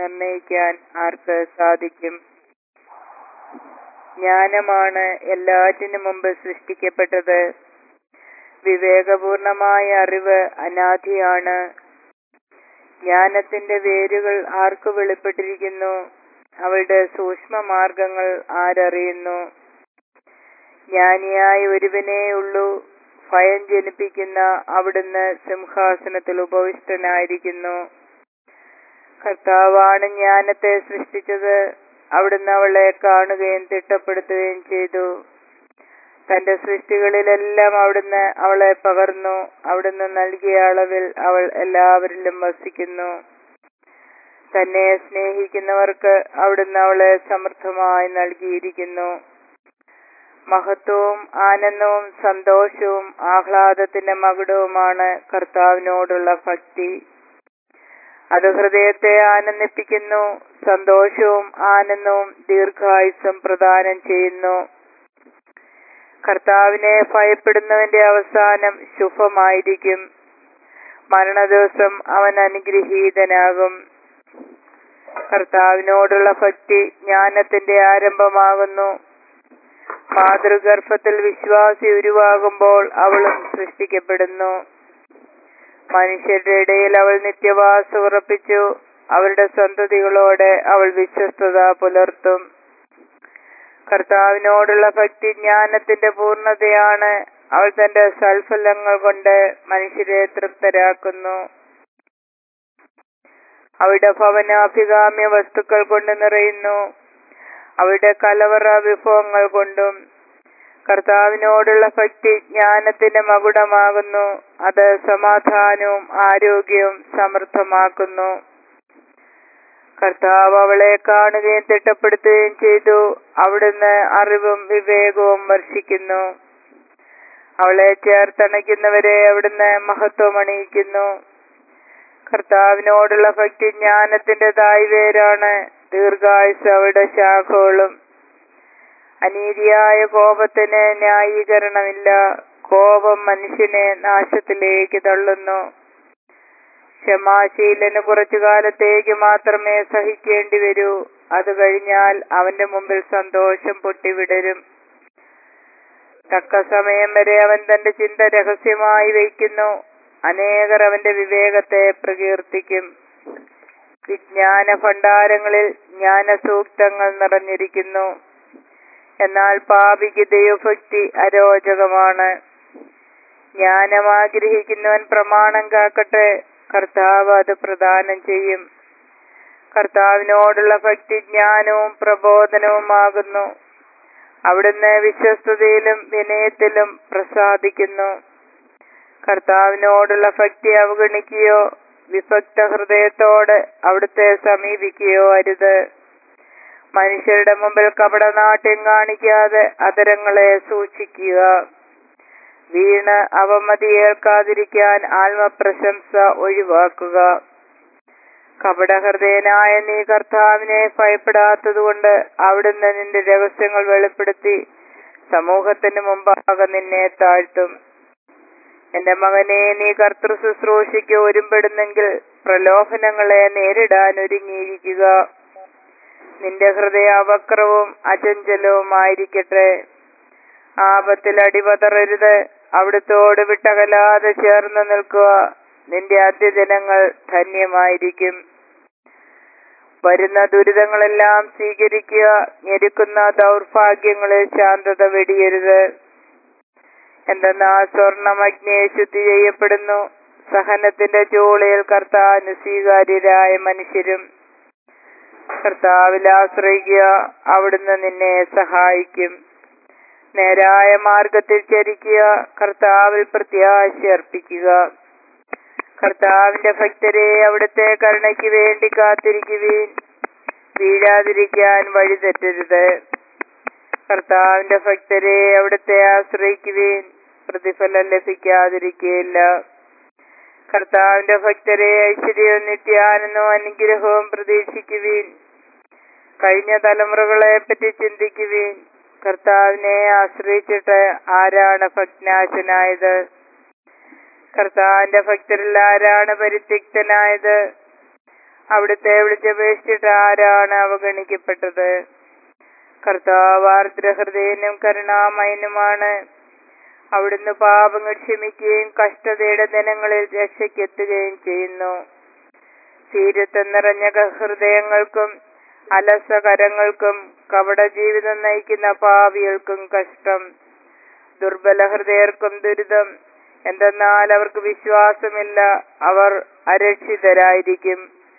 നിർണയിക്കാൻ ആർക്ക് സാധിക്കും ജ്ഞാനമാണ് എല്ലാറ്റിനും മുമ്പ് സൃഷ്ടിക്കപ്പെട്ടത് വിവേകപൂർണമായ അറിവ് അനാദിയാണ് ജ്ഞാനത്തിന്റെ വേരുകൾ ആർക്ക് വെളിപ്പെട്ടിരിക്കുന്നു അവളുടെ സൂക്ഷ്മ മാർഗങ്ങൾ ആരറിയുന്നു ജ്ഞാനിയായ ഒരുവനേ ഉള്ളൂ ഭയം ജനിപ്പിക്കുന്ന അവിടുന്ന് സിംഹാസനത്തിൽ ഉപവിഷ്ടനായിരിക്കുന്നു കർത്താവാണ് ജ്ഞാനത്തെ സൃഷ്ടിച്ചത് അവിടുന്ന് അവളെ കാണുകയും തിട്ടപ്പെടുത്തുകയും ചെയ്തു തന്റെ സൃഷ്ടികളിലെല്ലാം അവിടുന്ന് അവളെ പകർന്നു അവിടുന്ന് നൽകിയ അളവിൽ അവൾ എല്ലാവരിലും വസിക്കുന്നു തന്നെ സ്നേഹിക്കുന്നവർക്ക് അവിടുന്ന് അവളെ സമൃദ്ധമായി നൽകിയിരിക്കുന്നു മഹത്വവും ആനന്ദവും സന്തോഷവും ആഹ്ലാദത്തിന്റെ മകുടവുമാണ് കർത്താവിനോടുള്ള ഭക്തി അത് ഹൃദയത്തെ ആനന്ദിപ്പിക്കുന്നു സന്തോഷവും ആനന്ദവും ദീർഘായുസ്സും പ്രദാനം ചെയ്യുന്നു കർത്താവിനെ ഭയപ്പെടുന്നവന്റെ അവസാനം ശുഭമായിരിക്കും മരണദിവസം അവൻ അനുഗ്രഹീതനാകും കർത്താവിനോടുള്ള ഭക്തി ജ്ഞാനത്തിന്റെ ആരംഭമാകുന്നു മാതൃഗർഭത്തിൽ വിശ്വാസി ഉരുവാകുമ്പോൾ അവളും സൃഷ്ടിക്കപ്പെടുന്നു മനുഷ്യരുടെ ഇടയിൽ അവൾ നിത്യവാസം ഉറപ്പിച്ചു അവരുടെ സന്തതികളോടെ അവൾ വിശ്വസ്തത പുലർത്തും കർത്താവിനോടുള്ള ഭക്തി ജ്ഞാനത്തിന്റെ പൂർണ്ണതയാണ് അവൾ തന്റെ സൽഫലങ്ങൾ കൊണ്ട് മനുഷ്യരെ തൃപ്തരാക്കുന്നു അവളുടെ ഭവന അഭികാമ്യ വസ്തുക്കൾ കൊണ്ട് നിറയുന്നു അവളുടെ കലവറ വിഭവങ്ങൾ കൊണ്ടും കർത്താവിനോടുള്ള ഭക്തി ജ്ഞാനത്തിന്റെ മകുടമാകുന്നു അത് സമാധാനവും ആരോഗ്യവും സമൃദ്ധമാക്കുന്നു കർത്താവ് അവളെ കാണുകയും തിട്ടപ്പെടുത്തുകയും ചെയ്തു അവിടുന്ന് അറിവും വിവേകവും വർഷിക്കുന്നു അവളെ ചേർത്തണയ്ക്കുന്നവരെ അവിടുന്ന് മഹത്വം അണിയിക്കുന്നു കർത്താവിനോടുള്ള ഭക്തി ജ്ഞാനത്തിന്റെ തായ്വേരാണ് ദീർഘായുസ് അവളുടെ ശാഖകളും അനീതിയായ കോപത്തിന് ന്യായീകരണമില്ല കോപം മനുഷ്യനെ നാശത്തിലേക്ക് തള്ളുന്നു ക്ഷമാശീലന് കുറച്ചു കാലത്തേക്ക് മാത്രമേ സഹിക്കേണ്ടി വരൂ അത് കഴിഞ്ഞാൽ അവന്റെ മുമ്പിൽ സന്തോഷം പൊട്ടിവിടരും തക്ക സമയം വരെ അവൻ തന്റെ ചിന്ത രഹസ്യമായി വയ്ക്കുന്നു അനേകർ അവന്റെ വിവേകത്തെ പ്രകീർത്തിക്കും വിജ്ഞാന ഭണ്ഡാരങ്ങളിൽ ജ്ഞാനസൂക്തങ്ങൾ നിറഞ്ഞിരിക്കുന്നു എന്നാൽ പാപിക്ക് ദൈവഭക്തി അരോചകമാണ് ജ്ഞാനം ആഗ്രഹിക്കുന്നവൻ പ്രമാണം കാക്കട്ടെ കർത്താവ് അത് പ്രദാനം ചെയ്യും കർത്താവിനോടുള്ള ഭക്തി ജ്ഞാനവും പ്രബോധനവുമാകുന്നു അവിടുന്ന് വിശ്വസ്തതയിലും വിനയത്തിലും പ്രസാദിക്കുന്നു കർത്താവിനോടുള്ള ഭക്തി അവഗണിക്കുകയോ വിഭക്ത ഹൃദയത്തോട് അവിടുത്തെ സമീപിക്കുകയോ അരുത് മനുഷ്യരുടെ മുമ്പിൽ കപടനാട്യം കാണിക്കാതെ അതരങ്ങളെ സൂക്ഷിക്കുക വീണ് അവമതിയേൽക്കാതിരിക്കാൻ ആത്മപ്രശംസ ഒഴിവാക്കുക കപടഹൃദയനായ നീ കർത്താവിനെ ഭയപ്പെടാത്തതുകൊണ്ട് അവിടുന്ന് നിന്റെ രഹസ്യങ്ങൾ വെളിപ്പെടുത്തി സമൂഹത്തിന് മുമ്പാകെ നിന്നെ താഴ്ത്തും എന്റെ മകനെ നീ കർത്തൃ ശുശ്രൂഷയ്ക്ക് ഒരുമ്പെടുന്നെങ്കിൽ പ്രലോഭനങ്ങളെ നേരിടാൻ ഒരുങ്ങിയിരിക്കുക നിന്റെ ഹൃദയ അവക്രവും അചഞ്ചലവുമായിരിക്കട്ടെ ആപത്തിൽ അടിപതറരുത് അവിടുത്തോട് വിട്ടകലാതെ ചേർന്ന് നിൽക്കുക നിന്റെ അന്ത്യദിനങ്ങൾ ധന്യമായിരിക്കും വരുന്ന ദുരിതങ്ങളെല്ലാം സ്വീകരിക്കുക ഞെരുക്കുന്ന ദൗർഭാഗ്യങ്ങളിൽ ശാന്തത വെടിയരുത് എന്തെന്നാ സ്വർണമഗ്നെ ശുദ്ധി ചെയ്യപ്പെടുന്നു സഹനത്തിന്റെ ചൂളയിൽ കർത്താവിന് സ്വീകാര്യരായ മനുഷ്യരും കർത്താവിൽ ആശ്രയിക്കുക അവിടുന്ന് നിന്നെ സഹായിക്കും നേരായ മാർഗത്തിൽ ചരിക്കുക കർത്താവിൽ പ്രത്യാശ അർപ്പിക്കുക കർത്താവിന്റെ ഭക്തരെ അവിടുത്തെ കരുണയ്ക്ക് വേണ്ടി കാത്തിരിക്കുവീൻ വീഴാതിരിക്കാൻ വഴി തെറ്റരുത് കർത്താവിന്റെ ഭക്തരെ അവിടുത്തെ ആശ്രയിക്കുവീൻ പ്രതിഫലം ലഭിക്കാതിരിക്കുകയില്ല കർത്താവിന്റെ ഭക്തരെ ഐശ്വര്യവും നിത്യാനന്ദവും അനുഗ്രഹവും പ്രതീക്ഷിക്കുവീൻ കഴിഞ്ഞ തലമുറകളെ പറ്റി ചിന്തിക്കുവീൻ കർത്താവിനെ ആശ്രയിച്ചിട്ട് ആരാണ് ഭഗ്നാശനായത് കർത്താവിന്റെ ഭക്തരിൽ ആരാണ് പരിത്യക്തനായത് അവിടുത്തെ വിളിച്ചപേക്ഷിച്ചിട്ട് ആരാണ് അവഗണിക്കപ്പെട്ടത് കർത്താവ് ആർദ്രഹൃദയനും കരുണാമയനുമാണ് അവിടുന്ന് പാപങ്ങൾ ക്ഷമിക്കുകയും കഷ്ടതയുടെ ദിനങ്ങളിൽ രക്ഷയ്ക്കെത്തുകയും ചെയ്യുന്നു തീരത്ത് നിറഞ്ഞ ക- ഹൃദയങ്ങൾക്കും അലസകരങ്ങൾക്കും കപട ജീവിതം നയിക്കുന്ന പാവികൾക്കും കഷ്ടം ദുർബല ഹൃദയർക്കും ദുരിതം എന്തെന്നാൽ അവർക്ക് വിശ്വാസമില്ല അവർ അരക്ഷിതരായിരിക്കും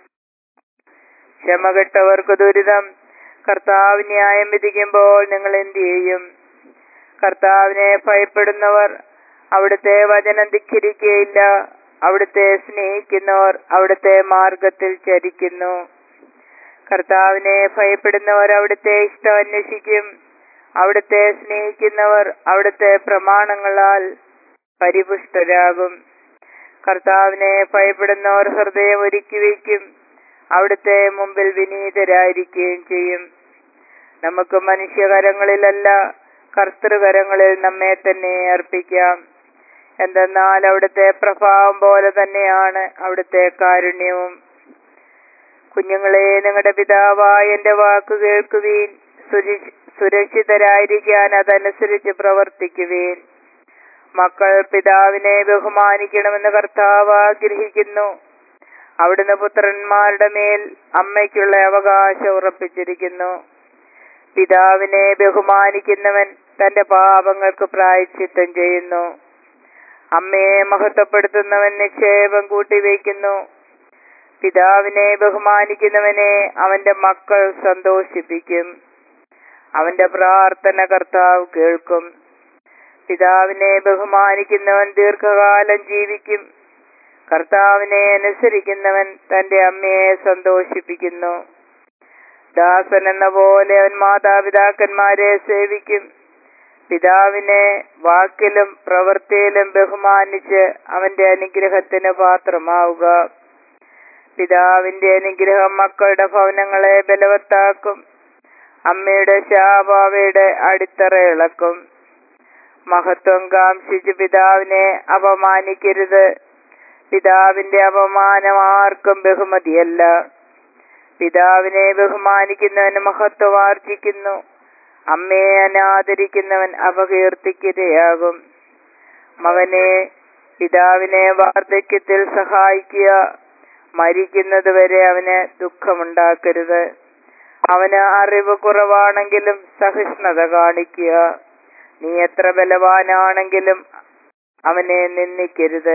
ക്ഷമകെട്ടവർക്ക് ദുരിതം കർത്താവ് ന്യായം വിധിക്കുമ്പോൾ നിങ്ങൾ എന്ത് ചെയ്യും കർത്താവിനെ ഭയപ്പെടുന്നവർ അവിടുത്തെ വചനം ധിക്കരിക്കുകയില്ല അവിടുത്തെ സ്നേഹിക്കുന്നവർ അവിടുത്തെ മാർഗത്തിൽ ചരിക്കുന്നു കർത്താവിനെ ഭയപ്പെടുന്നവർ അവിടുത്തെ ഇഷ്ടം അന്വേഷിക്കും അവിടുത്തെ സ്നേഹിക്കുന്നവർ അവിടുത്തെ പ്രമാണങ്ങളാൽ പരിപുഷ്ടരാകും കർത്താവിനെ ഭയപ്പെടുന്നവർ ഹൃദയം ഒരുക്കി വയ്ക്കും അവിടുത്തെ മുമ്പിൽ വിനീതരായിരിക്കുകയും ചെയ്യും നമുക്ക് മനുഷ്യകരങ്ങളിലല്ല കർത്തൃകരങ്ങളിൽ നമ്മെ തന്നെ അർപ്പിക്കാം എന്തെന്നാൽ അവിടുത്തെ പ്രഭാവം പോലെ തന്നെയാണ് അവിടുത്തെ കാരുണ്യവും കുഞ്ഞുങ്ങളെ നിങ്ങളുടെ പിതാവായ എന്റെ വാക്ക് കേൾക്കുവീൻ സുരക്ഷ- സുരക്ഷിതരായിരിക്കാൻ അതനുസരിച്ച് പ്രവർത്തിക്കുവീൻ മക്കൾ പിതാവിനെ ബഹുമാനിക്കണമെന്ന് കർത്താവ് ആഗ്രഹിക്കുന്നു അവിടുന്ന് പുത്രന്മാരുടെ മേൽ അമ്മയ്ക്കുള്ള അവകാശം ഉറപ്പിച്ചിരിക്കുന്നു പിതാവിനെ ബഹുമാനിക്കുന്നവൻ തന്റെ പാപങ്ങൾക്ക് പ്രായച്ചിത്തം ചെയ്യുന്നു അമ്മയെ മഹത്വപ്പെടുത്തുന്നവൻ നിക്ഷേപം കൂട്ടിവെക്കുന്നു പിതാവിനെ ബഹുമാനിക്കുന്നവനെ അവന്റെ മക്കൾ സന്തോഷിപ്പിക്കും അവന്റെ പ്രാർത്ഥന കർത്താവ് കേൾക്കും പിതാവിനെ ബഹുമാനിക്കുന്നവൻ ദീർഘകാലം ജീവിക്കും കർത്താവിനെ അനുസരിക്കുന്നവൻ തന്റെ അമ്മയെ സന്തോഷിപ്പിക്കുന്നു ദാസൻ എന്ന പോലെ അവൻ മാതാപിതാക്കന്മാരെ സേവിക്കും പിതാവിനെ വാക്കിലും പ്രവൃത്തിയിലും ബഹുമാനിച്ച് അവന്റെ അനുഗ്രഹത്തിന് പാത്രമാവുക പിതാവിന്റെ അനുഗ്രഹം മക്കളുടെ ഭവനങ്ങളെ ബലവത്താക്കും അമ്മയുടെ ശാപാവയുടെ അടിത്തറ ഇളക്കും മഹത്വം കാംക്ഷിച്ച് പിതാവിനെ അപമാനിക്കരുത് പിതാവിന്റെ അപമാനം ആർക്കും ബഹുമതിയല്ല പിതാവിനെ ബഹുമാനിക്കുന്നവന് മഹത്വം ആർജിക്കുന്നു അമ്മയെ അനാദരിക്കുന്നവൻ അപകീർത്തിക്കിരയാകും മകനെ പിതാവിനെ വാർദ്ധക്യത്തിൽ സഹായിക്കുക മരിക്കുന്നത് വരെ അവന് ദുഃഖമുണ്ടാക്കരുത് അവന് അറിവ് കുറവാണെങ്കിലും സഹിഷ്ണുത കാണിക്കുക നീ എത്ര ബലവാനാണെങ്കിലും അവനെ നിന്ദിക്കരുത്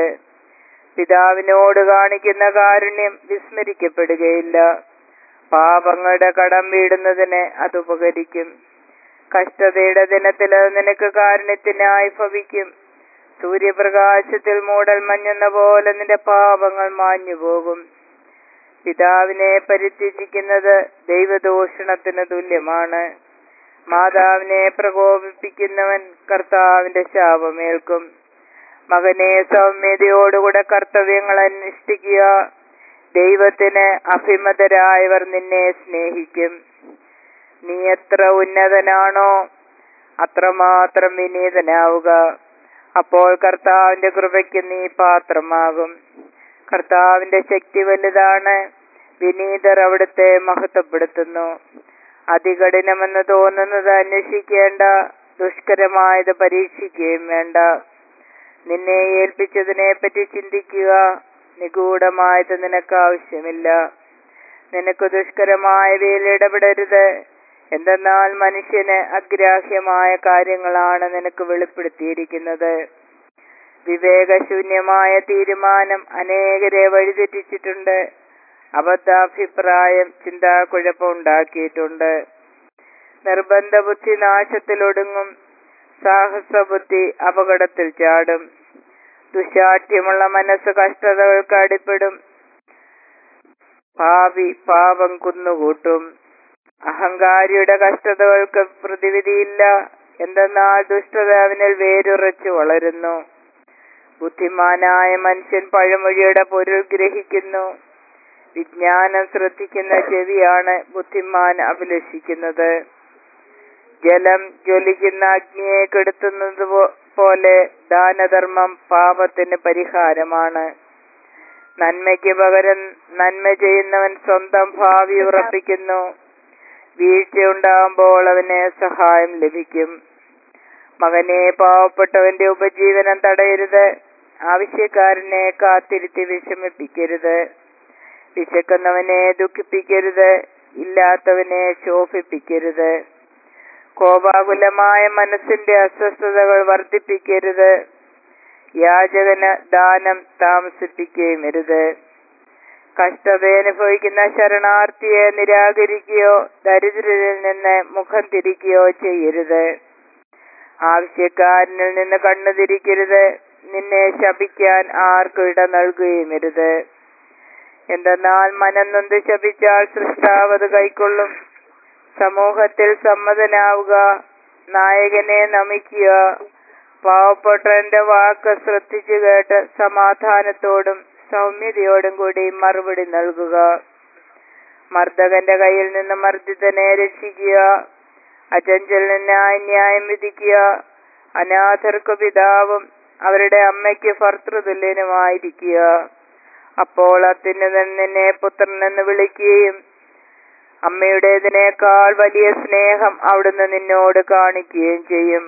പിതാവിനോട് കാണിക്കുന്ന കാരുണ്യം വിസ്മരിക്കപ്പെടുകയില്ല പാപങ്ങളുടെ കടം വീടുന്നതിന് അത് ഉപകരിക്കും കഷ്ടതയുടെ ദിനത്തിൽ അത് നിനക്ക് കാരുണ്യത്തിനായി ഭവിക്കും സൂര്യപ്രകാശത്തിൽ മൂടൽ മഞ്ഞെന്ന പോലെ നിന്റെ പാപങ്ങൾ മാഞ്ഞു പോകും പിതാവിനെ പരിത്യജിക്കുന്നത് ദൈവദൂഷണത്തിന് തുല്യമാണ് മാതാവിനെ പ്രകോപിപ്പിക്കുന്നവൻ കർത്താവിന്റെ ശാപമേൽക്കും മകനെ സൗമ്യതയോടുകൂടെ കർത്തവ്യങ്ങൾ അനുഷ്ഠിക്കുക ദൈവത്തിന് അഭിമതരായവർ നിന്നെ സ്നേഹിക്കും നീ എത്ര ഉന്നതനാണോ അത്രമാത്രം വിനീതനാവുക അപ്പോൾ കർത്താവിന്റെ കൃപയ്ക്ക് നീ പാത്രമാകും കർത്താവിന്റെ ശക്തി വലുതാണ് വിനീതർ അവിടുത്തെ മഹത്വപ്പെടുത്തുന്നു അതികഠിനമെന്ന് തോന്നുന്നത് അന്വേഷിക്കേണ്ട ദുഷ്കരമായത് പരീക്ഷിക്കുകയും വേണ്ട നിന്നെ ഏൽപ്പിച്ചതിനെ പറ്റി ചിന്തിക്കുക നിഗൂഢമായത് നിനക്ക് ആവശ്യമില്ല നിനക്ക് ദുഷ്കരമായവയിൽ ഇടപെടരുത് എന്തെന്നാൽ മനുഷ്യന് അഗ്രാഹ്യമായ കാര്യങ്ങളാണ് നിനക്ക് വെളിപ്പെടുത്തിയിരിക്കുന്നത് വിവേകശൂന്യമായ തീരുമാനം അനേകരെ വഴിതെറ്റിച്ചിട്ടുണ്ട് അബദ്ധാഭിപ്രായം ചിന്താക്കുഴപ്പം ഉണ്ടാക്കിയിട്ടുണ്ട് നിർബന്ധ ബുദ്ധി നാശത്തിലൊടുങ്ങും സാഹസബുദ്ധി അപകടത്തിൽ ചാടും ദുശാഠ്യമുള്ള മനസ്സ് കഷ്ടതകൾക്ക് അടിപ്പെടും ഭാവി പാപം കുന്നുകൂട്ടും അഹങ്കാരിയുടെ കഷ്ടതകൾക്ക് പ്രതിവിധിയില്ല എന്തെന്നാൽ ദുഷ്ടത അവനിൽ വേരുറച്ചു വളരുന്നു ബുദ്ധിമാനായ മനുഷ്യൻ പഴമൊഴിയുടെ പൊരുൾ ഗ്രഹിക്കുന്നു വിജ്ഞാനം ശ്രദ്ധിക്കുന്ന ചെവിയാണ് ബുദ്ധിമാൻ അഭിലഷിക്കുന്നത് ജലം ജ്വലിക്കുന്ന അഗ്നിയെ കെടുത്തുന്നത് പോ- പോലെ ദാനധർമ്മം പാപത്തിന് പരിഹാരമാണ് നന്മയ്ക്ക് പകരം നന്മ ചെയ്യുന്നവൻ സ്വന്തം ഭാവി ഉറപ്പിക്കുന്നു വീഴ്ചയുണ്ടാകുമ്പോൾ അവന് സഹായം ലഭിക്കും മകനെ പാവപ്പെട്ടവന്റെ ഉപജീവനം തടയരുത് ആവശ്യക്കാരനെ കാത്തിരുത്തി വിഷമിപ്പിക്കരുത് വിശക്കുന്നവനെ ദുഃഖിപ്പിക്കരുത് ഇല്ലാത്തവനെ ശോഭിപ്പിക്കരുത് കോപാകുലമായ മനസ്സിന്റെ അസ്വസ്ഥതകൾ വർദ്ധിപ്പിക്കരുത് യാചകന് ദാനം താമസിപ്പിക്കുകയും അരുത് കഷ്ടത അനുഭവിക്കുന്ന ശരണാർത്ഥിയെ നിരാകരിക്കുകയോ ദരിദ്രരിൽ നിന്ന് മുഖം തിരിക്കുകയോ ചെയ്യരുത് ആവശ്യക്കാരനിൽ നിന്ന് കണ്ണു തിരിക്കരുത് നിന്നെ ശപിക്കാൻ ആർക്കും ഇട നൽകുകയും അരുത് എന്തെന്നാൽ മനം നൊന്ത് ശപിച്ചാൽ സൃഷ്ടാവ് അത് കൈക്കൊള്ളും സമൂഹത്തിൽ സമ്മതനാവുക നായകനെ നമിക്കുക പാവപ്പെട്ടവന്റെ വാക്ക് ശ്രദ്ധിച്ചു കേട്ട് സമാധാനത്തോടും സൗമ്യതയോടും കൂടി മറുപടി നൽകുക മർദ്ദകന്റെ കയ്യിൽ നിന്ന് മർദ്ദിതനെ രക്ഷിക്കുക അചഞ്ചലിനായി ന്യായം വിധിക്കുക അനാഥർക്ക് പിതാവും അവരുടെ അമ്മയ്ക്ക് ഭർത്തൃതുല്യനുമായിരിക്കുക അപ്പോൾ അത്യുന്നതൻ നിന്നെ പുത്രനെന്ന് വിളിക്കുകയും അമ്മയുടേതിനേക്കാൾ വലിയ സ്നേഹം അവിടുന്ന് നിന്നോട് കാണിക്കുകയും ചെയ്യും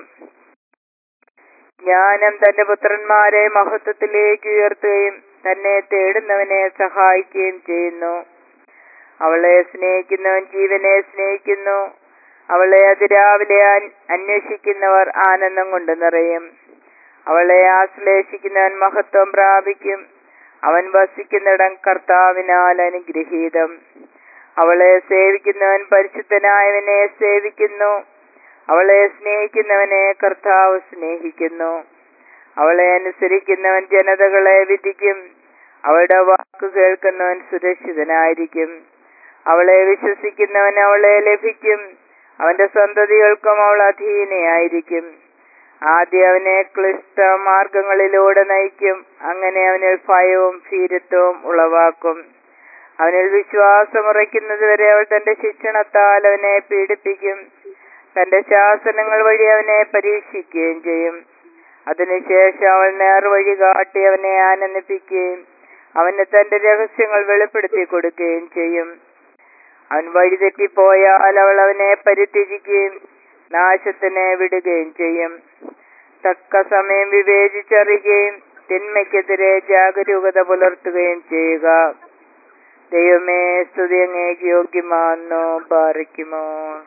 ജ്ഞാനം തന്റെ പുത്രന്മാരെ മഹത്വത്തിലേക്ക് ഉയർത്തുകയും തന്നെ തേടുന്നവനെ സഹായിക്കുകയും ചെയ്യുന്നു അവളെ സ്നേഹിക്കുന്നവൻ ജീവനെ സ്നേഹിക്കുന്നു അവളെ അതിരാവിലെ അൻ- അന്വേഷിക്കുന്നവർ ആനന്ദം കൊണ്ട് നിറയും അവളെ ആശ്ലേഷിക്കുന്നവൻ മഹത്വം പ്രാപിക്കും അവൻ വസിക്കുന്നിടം കർത്താവിനാൽ അനുഗ്രഹീതം അവളെ സേവിക്കുന്നവൻ പരിശുദ്ധനായവനെ സേവിക്കുന്നു അവളെ സ്നേഹിക്കുന്നവനെ കർത്താവ് സ്നേഹിക്കുന്നു അവളെ അനുസരിക്കുന്നവൻ ജനതകളെ വിധിക്കും അവളുടെ വാക്ക് കേൾക്കുന്നവൻ സുരക്ഷിതനായിരിക്കും അവളെ വിശ്വസിക്കുന്നവൻ അവളെ ലഭിക്കും അവന്റെ സന്തതികൾക്കും അവൾ അധീനയായിരിക്കും ആദ്യം അവനെ ക്ലിഷ്ട മാർഗങ്ങളിലൂടെ നയിക്കും അങ്ങനെ അവനിൽ ഭയവും ഭീരത്വവും ഉളവാക്കും അവനിൽ വിശ്വാസം ഉറയ്ക്കുന്നത് വരെ അവൾ തന്റെ ശിക്ഷണത്താൽ അവനെ പീഡിപ്പിക്കും തന്റെ ശാസനങ്ങൾ വഴി അവനെ പരീക്ഷിക്കുകയും ചെയ്യും അതിനുശേഷം അവൾ നേർവഴി കാട്ടി അവനെ ആനന്ദിപ്പിക്കുകയും അവന് തന്റെ രഹസ്യങ്ങൾ വെളിപ്പെടുത്തി കൊടുക്കുകയും ചെയ്യും അവൻ വഴിതെറ്റിപ്പോയാൽ അവൾ അവനെ പരിത്യജിക്കുകയും നാശത്തിനെ വിടുകയും ചെയ്യും തക്ക സമയം വിവേചിച്ചറിയുകയും തിന്മയ്ക്കെതിരെ ജാഗരൂകത പുലർത്തുകയും ചെയ്യുക ദൈവമേ സ്തുതി അങ്ങേക്ക് യോഗ്യമാണെന്നോ പാറിക്കുമോ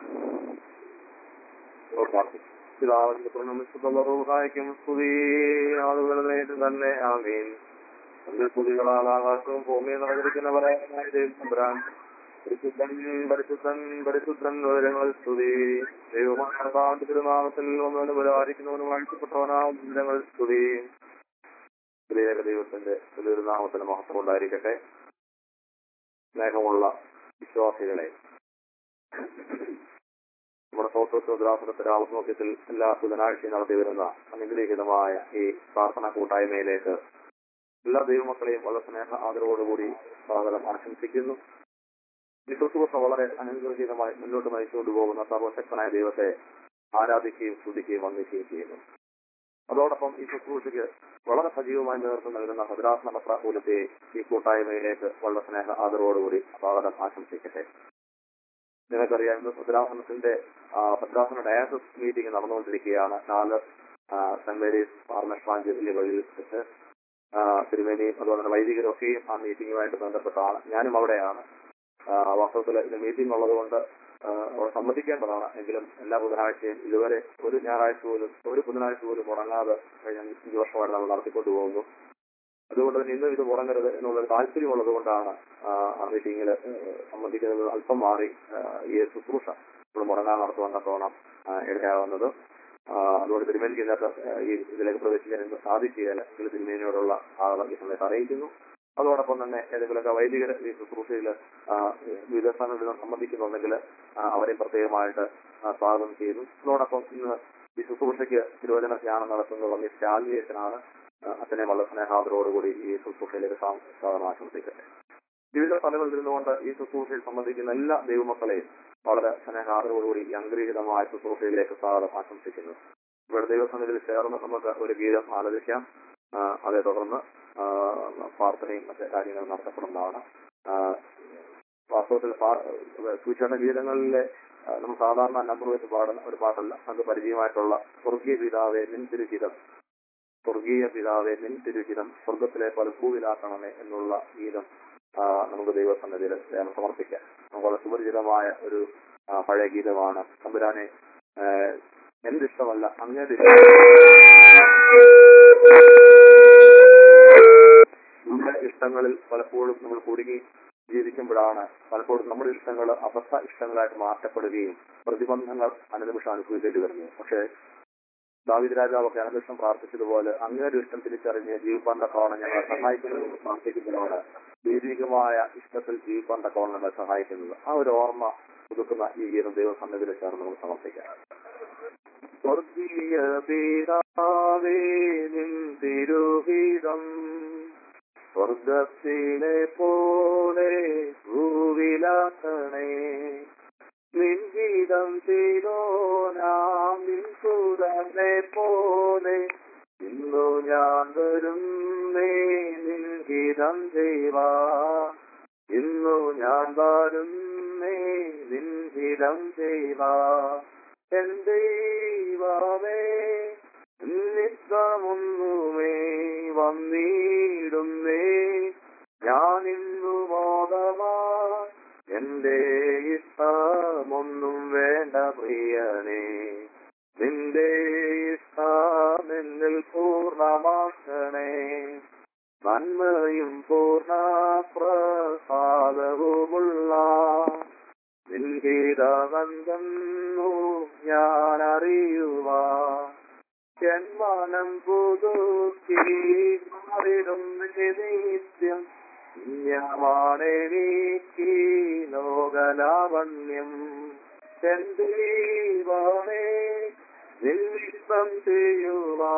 പിതാവിന്റെ പ്രണമിച്ചുള്ളവർക്കും സ്തുതി ആളുകളുടെ തന്നെ ആമീൻ അതിൽ സ്തുതികളാൽ ആകാശവും ഭൂമിയും നിറഞ്ഞിരിക്കുന്നവരെ തമ്പുരാൻ പരിശുദ്ധൻ പരിശുദ്ധൻ പരിശുദ്ധൻ വിവരങ്ങൾ സ്തുതി ദൈവമായ തിരുനാമത്തിൽ ഒന്നവന് പുരാരിക്കുന്നവന് വാഴ്ത്തപ്പെട്ടവനാം വിവരങ്ങൾ സ്തുതി സ്ത്രീയേക ദൈവത്തിന്റെ തിരുനാമത്തിന് മഹത്വം ഉണ്ടായിരിക്കട്ടെ സ്നേഹമുള്ള വിശ്വാസികളെ നമ്മുടെ സൗത്തോദ്രാസനത്തിന്റെ ആത്മോക്യത്തിൽ എല്ലാ ബുധനാഴ്ചയും നടത്തി വരുന്ന അനുഗ്രഹീതമായ ഈ പ്രാർത്ഥന കൂട്ടായ്മയിലേക്ക് എല്ലാ ദൈവമക്കളെയും വളരെ സ്നേഹ ആദരവോടുകൂടി സ്വാഗതം ആശംസിക്കുന്നു ഈ ശുശ്രൂഷ വളരെ അനുഗ്രഹീതമായി മുന്നോട്ട് നയിച്ചുകൊണ്ട് പോകുന്ന സർവശക്തനായ ദൈവത്തെ ആരാധിക്കുകയും സ്തുതിക്കുകയും വന്ദിക്കുകയും ചെയ്യുന്നു അതോടൊപ്പം ഈ ശുശ്രൂഷയ്ക്ക് വളരെ സജീവമായി നേതൃത്വം നൽകുന്ന ഭദ്രാസന പത്രകൂലത്തെ ഈ കൂട്ടായ്മയിലേക്ക് വളരെ സ്നേഹ ആദരവോടുകൂടി സ്വാഗതം ആശംസിക്കട്ടെ നിങ്ങൾക്കറിയാം ഇന്ന് ഭദ്രാസനത്തിന്റെ ആ, ഭദ്രാസന ഡയാസസ് മീറ്റിംഗ് നടന്നുകൊണ്ടിരിക്കുകയാണ് നാല് ആ, സെന്റ് മേരീസ് പാർമഷ്മാഞ്ചേരി വഴിയിൽ വെച്ച് ആ, തിരുമേനിയും അതുപോലെ തന്നെ വൈദികരൊക്കെയും ആ മീറ്റിംഗുമായിട്ട് ബന്ധപ്പെട്ടാണ് ഞാനും അവിടെയാണ് ആ, വാസ്തവത്തിൽ ഇത് മീറ്റിംഗ് ഉള്ളത് കൊണ്ട് ആ, അവിടെ സംബന്ധിക്കേണ്ടതാണ് എങ്കിലും എല്ലാ ബുധനാഴ്ചയും ഇതുവരെ ഒരു ഞായറാഴ്ച പോലും ഒരു ബുധനാഴ്ച പോലും മുടങ്ങാതെ കഴിഞ്ഞ അഞ്ച് വർഷമായിട്ട് നമ്മൾ നടത്തിക്കൊണ്ടു പോകുന്നു അതുകൊണ്ട് തന്നെ ഇന്നും ഇത് മുടങ്ങരുത് എന്നുള്ളൊരു താല്പര്യമുള്ളത് കൊണ്ടാണ് ആ, ആ മീറ്റിംഗിൽ സംബന്ധിക്കുന്നത് അല്പം മാറി ആ, ഈ ശുശ്രൂഷ നമ്മൾ മുടങ്ങാൻ നടത്തുവാൻ തക്കോണം ആ, ഇടയാവുന്നത് ആ, അതുകൊണ്ട് തിരുമേനിക്ക് ഇന്നത്തെ ആ, ഈ ഇതിലേക്ക് പ്രവേശിക്കാൻ എനിക്ക് സാധിക്കുകയില്ല എങ്കിൽ തിരുമേനിയോടുള്ള ആളുകൾ ഈ സമയത്ത് അറിയിക്കുന്നു അതോടൊപ്പം തന്നെ ഏതെങ്കിലുമൊക്കെ വൈദികർ ഈ ശുശ്രൂഷയിൽ വിവിധ സ്ഥാനങ്ങളിൽ നിന്ന് സംബന്ധിക്കുന്നുണ്ടെങ്കിൽ ആ, അവരെ പ്രത്യേകമായിട്ട് ആ, സ്വാഗതം ചെയ്യുന്നു അതോടൊപ്പം ഇന്ന് ഈ ശുശ്രൂഷയ്ക്ക് തിരുവചന ധ്യാനം നടത്തുന്നത് മിസ് ശാലിയേശനാണ് അച്ഛനെ വളരെ സ്നേഹാദരോടുകൂടി ഈ ശുശ്രൂഷയിലേക്ക് സ്വാ- സ്വാഗതം ആശംസിക്കട്ടെ വിവിധ സ്ഥലങ്ങളിൽ ഇരുന്നുകൊണ്ട് ഈ ശുശ്രൂഷയിൽ സംബന്ധിക്കുന്ന എല്ലാ ദൈവമക്കളെയും വളരെ സ്നേഹാദരോടുകൂടി ഈ അംഗീകൃതമായ ശുശ്രൂഷയിലേക്ക് സ്വാഗതം ആശംസിക്കുന്നു ഇവിടെ ദൈവസന്നിധിയിൽ ചേർന്ന് നമുക്ക് ഒരു ഗീതം ആലോചിക്കാം ആ, അതേ തുടർന്ന് ആ, പ്രാർത്ഥനയും മറ്റു കാര്യങ്ങളും നടത്തപ്പെടുന്നതാണ് ആ, വാസ്തവത്തിൽ പാ- സുവിശേഷ ഗീതങ്ങളിലെ ആ, നമ്മൾ സാധാരണ നമ്പർ വെച്ച് പാടുന്ന ഒരു പാട്ടല്ല നമുക്ക് പരിചയമായിട്ടുള്ള സ്വർഗീയ പിതാവെ നിൻ തിരുഹിതം സ്വർഗീയ പിതാവെ നിൻ തിരുഹിതം സ്വർഗത്തിലെ പല ഭൂവിലാക്കണമേ എന്നുള്ള ഗീതം ആ, നമുക്ക് ദൈവസന്നിധിയിൽ ദൈവം സമർപ്പിക്കാം നമുക്ക് വളരെ സുപരിചിതമായ ഒരു ആ, പഴയ ഗീതമാണ് തമ്പുരാനെ ആ, എന്തിഷ്ടമല്ല അങ്ങേത് നമ്മുടെ ഇഷ്ടങ്ങളിൽ പലപ്പോഴും നമ്മൾ കുടുങ്ങി ജീവിക്കുമ്പോഴാണ് പലപ്പോഴും നമ്മുടെ ഇഷ്ടങ്ങൾ അബദ്ധ ഇഷ്ടങ്ങളായിട്ട് മാറ്റപ്പെടുകയും പ്രതിബന്ധങ്ങൾ അനുനിമിഷം അനുഭവിക്കേണ്ടി വരുന്നത് പക്ഷേ ദാവിദ് രാജാവൊക്കെ അനുനിമിഷം പ്രാർത്ഥിച്ചതുപോലെ അങ്ങയുടെ ഇഷ്ടം തിരിച്ചറിഞ്ഞ് ജീവിപ്പാൻ തക്കവണ്ണം ഞങ്ങളെ സഹായിക്കുന്നത് പ്രാർത്ഥിക്കുന്നതാണ് ദൈവികമായ ഇഷ്ടത്തിൽ ജീവിപ്പാൻ തക്കവണ്ണം ഞങ്ങളെ സഹായിക്കുന്നത് ആ ഒരു ഓർമ്മ പുതുക്കുന്ന ഈ ഗീതം ദൈവസന്നിധിയിൽ ചേർന്ന് നമുക്ക് സമർപ്പിക്കാം സ്വർഗീയ പിതാവേ നിൻ തിരുഹിതം സ്വർഗത്തിലെ പോലെ ഭൂവിലാക്കണേ നിൻഗീതം ചെയ്തോ നാം നിൻസുതനെ പോലെ ഇന്നു ഞാൻ വരുന്നേ നിൻഗീതം ചെയ്യുവാ ഇന്നു ഞാൻ വരുന്നേ നിൻഗീതം ചെയ്യുവാ എൻ ദൈവമേ നിത്യമൊന്നുമേ വന്നിടുന്നേ ഞാൻ ഇന്നു മോദമാ എന്റെ ഇഷ്ടമൊന്നും വേണ്ട പ്രിയനേ നിന്റെ ഇഷ്ടം എന്നിൽ പൂർണ്ണമാക്കണേ നന്മയും പൂർണ്ണ പ്രസാദവുമുള്ള നിൻഗീതമെന്തെന്നു ഞാൻ അറിയുവാ ജന്മനം പുതുക്കി മാറിടും നിത്യം പുണ്യമാണെനിക്ക് ലോകലാവണ്യം ചെന്തീവാണേ നിന്നിഷ്ടം ചെയ്യുവാ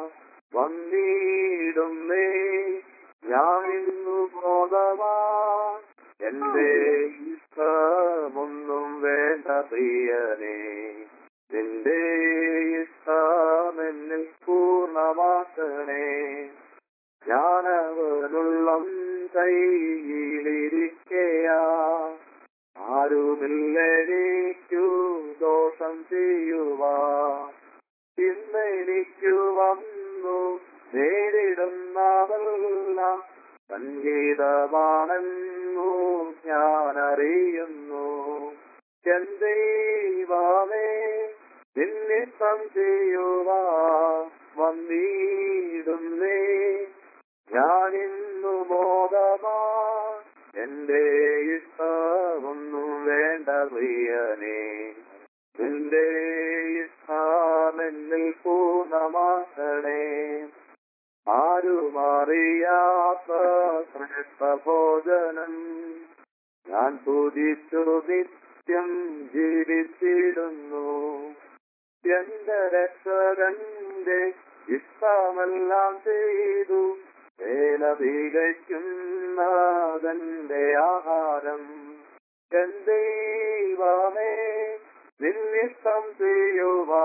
വന്നിടുന്നേ ഞാൻ ഇന്നു ബോധവാ എന്റെ ഇഷ്ടമൊന്നും വേണ്ട പ്രിയനേ നിന്റെ ഇഷ്ടമെന്നിൽ പൂർണ്ണമാക്കണേ ഞാനവനുള്ളം കയ്യിലിരിക്കയാ ആരുമില്ലെനിക്കു ദോഷം ചെയ്യുവാ ഇന്നെനിക്കു വന്നു നേരിടുന്നതെല്ലാം സംഗീതമാണെന്നു ഞാൻ അറിയുന്നു ചെന്തൈവാമേ നിന്നിഷ്ടം ചെയ്യുവാ വന്നിടുന്നേ ഞാനിന്നു ബോധമാ എന്റെ ഇഷ്ടമൊന്നും വേണ്ട പ്രിയനേ നിന്റെ ഇഷ്ടമെന്നിൽ പൂർണ്ണമാക്കണേ ആരുമറിയാത്ത ശ്രേഷ്ഠ ഭോജനം ഞാൻ പൂജിച്ചു നിത്യം ജീവിച്ചിടുന്നു എന്റെ രക്ഷകന്റെ ഇഷ്ടമെല്ലാം ചെയ്തു വേല തികയ്ക്കുന്നതന്റെ ആഹാരം എന്തൈവമേ നിന്നിഷ്ടം ചെയ്യുവാ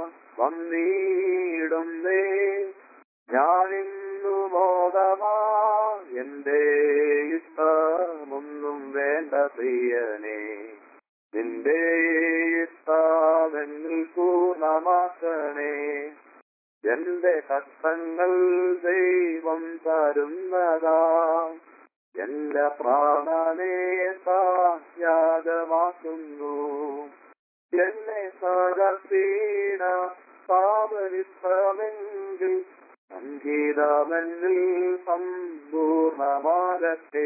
വന്നിടുന്നേ ഞാനിന്നു ബോധമാ എന്റെ ഇഷ്ടമൊന്നും വേണ്ട പ്രിയനേ നിന്റെ ഇഷ്ടമെന്നിൽ പൂർണ്ണമാക്കണേ എന്റെ കഷ്ടങ്ങൾ ദൈവം തരുന്നതാ എന്റെ പ്രാണനെ യാഗമാക്കുന്നു എന്നെ സകർത്തീണ പാപനിഷ്ടമെങ്കിൽ സംഗീതമെന്നിൽ സമ്പൂർണമാകട്ടെ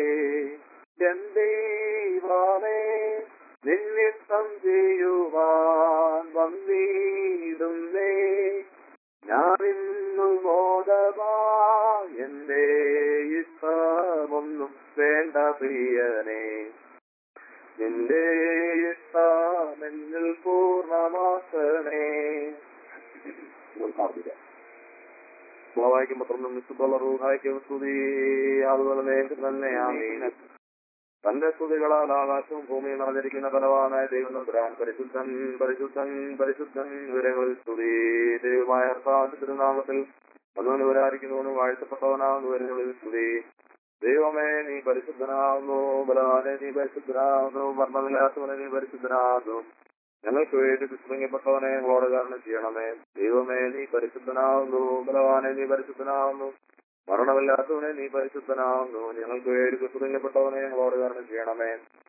എന്തീവാമേ നിന്നിഷ്ടം ചെയ്യുവാൻ വന്നിടുന്നേ ഞാനിന്നു ബോധമാ എന്റെ ഇഷ്ടമൊന്നും വേണ്ട പ്രിയനേ നിന്റെ ഇഷ്ടമെന്നിൽ പൂർണ്ണമാക്കണേ വായിക്കുമ്പോ തുറന്നും വിശുദ്ധുള്ള റൂഹായിക്കും സ്തുതി അതുപോലെ നേരിട്ട് തന്നെ ആമീൻ തന്റെ സ്തുതികളാൽ ആകാശവും ഭൂമിയും നിറഞ്ഞിരിക്കുന്ന ബലവാനായ ദൈവം നമ്പുരാൻ പരിശുദ്ധൻ പരിശുദ്ധൻ പരിശുദ്ധൻ വിവരങ്ങളിൽ സ്തുതി ദൈവമായ തിരുനാമത്തിൽ ഒന്നും ഇവരായിരിക്കുന്നവനും വാഴ്ത്തപ്പെട്ടവനാകുന്നു വരുന്നത് സ്തുതി ദൈവമേ നീ പരിശുദ്ധനാകുന്നു ബലവാനെ നീ പരിശുദ്ധനാകുന്നു മരണമില്ലാത്തവനെ നീ പരിശുദ്ധനാകുന്നു ഞങ്ങൾക്ക് വേണ്ടി വിസ്മൃങ്ങപ്പെട്ടവനെ ഞങ്ങളോട് കാരണം ചെയ്യണമേ ദൈവമേ നീ പരിശുദ്ധനാകുന്നു ബലവാനെ നീ പരിശുദ്ധനാകുന്നു മരണമില്ലാത്തവനെ നീ പരിശുദ്ധനാകുന്നു ഞങ്ങൾക്ക് വേണ്ടി വിസ്മൃങ്ങപ്പെട്ടവനെ ഞങ്ങളോട് കാരണം ചെയ്യണമേ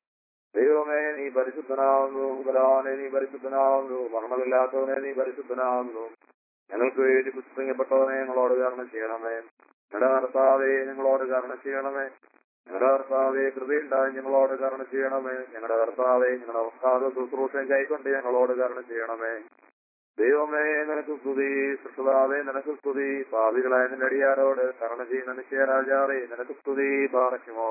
ദൈവമേ നീ പരിശുദ്ധനാകുന്നു ബലവാനെ നീ പരിശുദ്ധനാകുന്നു മരണമില്ലാത്തവനെ നീ പരിശുദ്ധനാകുന്നു ഞങ്ങൾക്ക് വേണ്ടി പുസ്തകപ്പെട്ടവനെ ഞങ്ങളോട് കാരണം ചെയ്യണമേ ഞങ്ങളുടെ കർത്താവെ ഞങ്ങളോട് കാരണം ചെയ്യണമേ ഞങ്ങളുടെ കർത്താവെ കൃപയുണ്ടായി ഞങ്ങളോട് കാരണം ചെയ്യണമേ ഞങ്ങളുടെ കർത്താവെ ഞങ്ങളുടെ അവസാന ശുശ്രൂഷയും കൈക്കൊണ്ട് ഞങ്ങളോട് കാരണം ചെയ്യണമേ ദൈവമേ നിനക്ക് സ്തുതി സൃഷ്ടാവേ നിനക്ക് സ്തുതി പാപികളായ നിന്റെ അടിയാരോട് കരുണ ചെയ്യുന്ന നിശ്ചയരാജാവേ നിനക്ക് സ്തുതി പാറയ്ക്കുമോ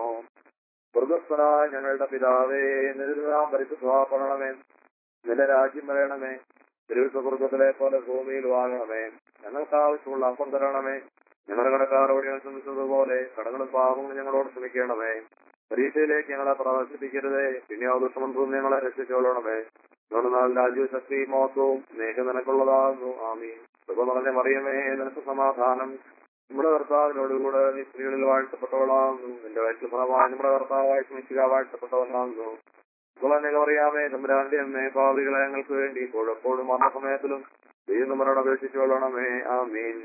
മൃഗസ്ഥനായ ഞങ്ങളുടെ പിതാവേ നിരുതാം പരിശുദ്ധമാക്കണമേ നിന്റെ രാജ്യം വരണമേ തിരുവിസ്വകൃതത്തിലെ പോലെ ഭൂമിയിൽ വാങ്ങണമേ ഞങ്ങൾക്ക് ആവശ്യമുള്ള അപ്പം തരണമേ ഞങ്ങളുടെ കടക്കാരോട് ഞങ്ങൾ ശ്രമിച്ചതുപോലെ കടങ്ങളും പാപങ്ങളും ഞങ്ങളോട് ശ്രമിക്കണമേ പരീക്ഷയിലേക്ക് ഞങ്ങളെ പ്രവേശിപ്പിക്കരുതേ പിന്നെ ആ ദുഷ്ടമന്ത്രവും ഞങ്ങളെ രക്ഷിച്ചോളണമേ നാൾ രാജ്യവും ശക്തി മോസവും സ്നേഹം നിനക്കുള്ളതാകുന്നു ആമീ കൃപ പറഞ്ഞ മറിയമേ നിനക്ക് സമാധാനം നമ്മുടെ കർത്താവിനോടുകൂടെ നീ സ്ത്രീകളിൽ വാഴ്ത്തപ്പെട്ടവളാകുന്നു നിന്റെ വയസ്സിൽ ഫലമായി നമ്മുടെ കർത്താവായി ശ്രമിക്കുക വാഴ്ത്തപ്പെട്ടവനാകുന്നു കുളനൊക്കെ അറിയാമേ തമ്പുരാന്റെ അമ്മേ പാവികളെ ഞങ്ങൾക്ക് വേണ്ടി ഇപ്പോഴെപ്പോഴും മരണ സമയത്തിലും ദൈവം നമ്മളോട് അപേക്ഷിച്ചു കൊള്ളണമേ ആമീൻ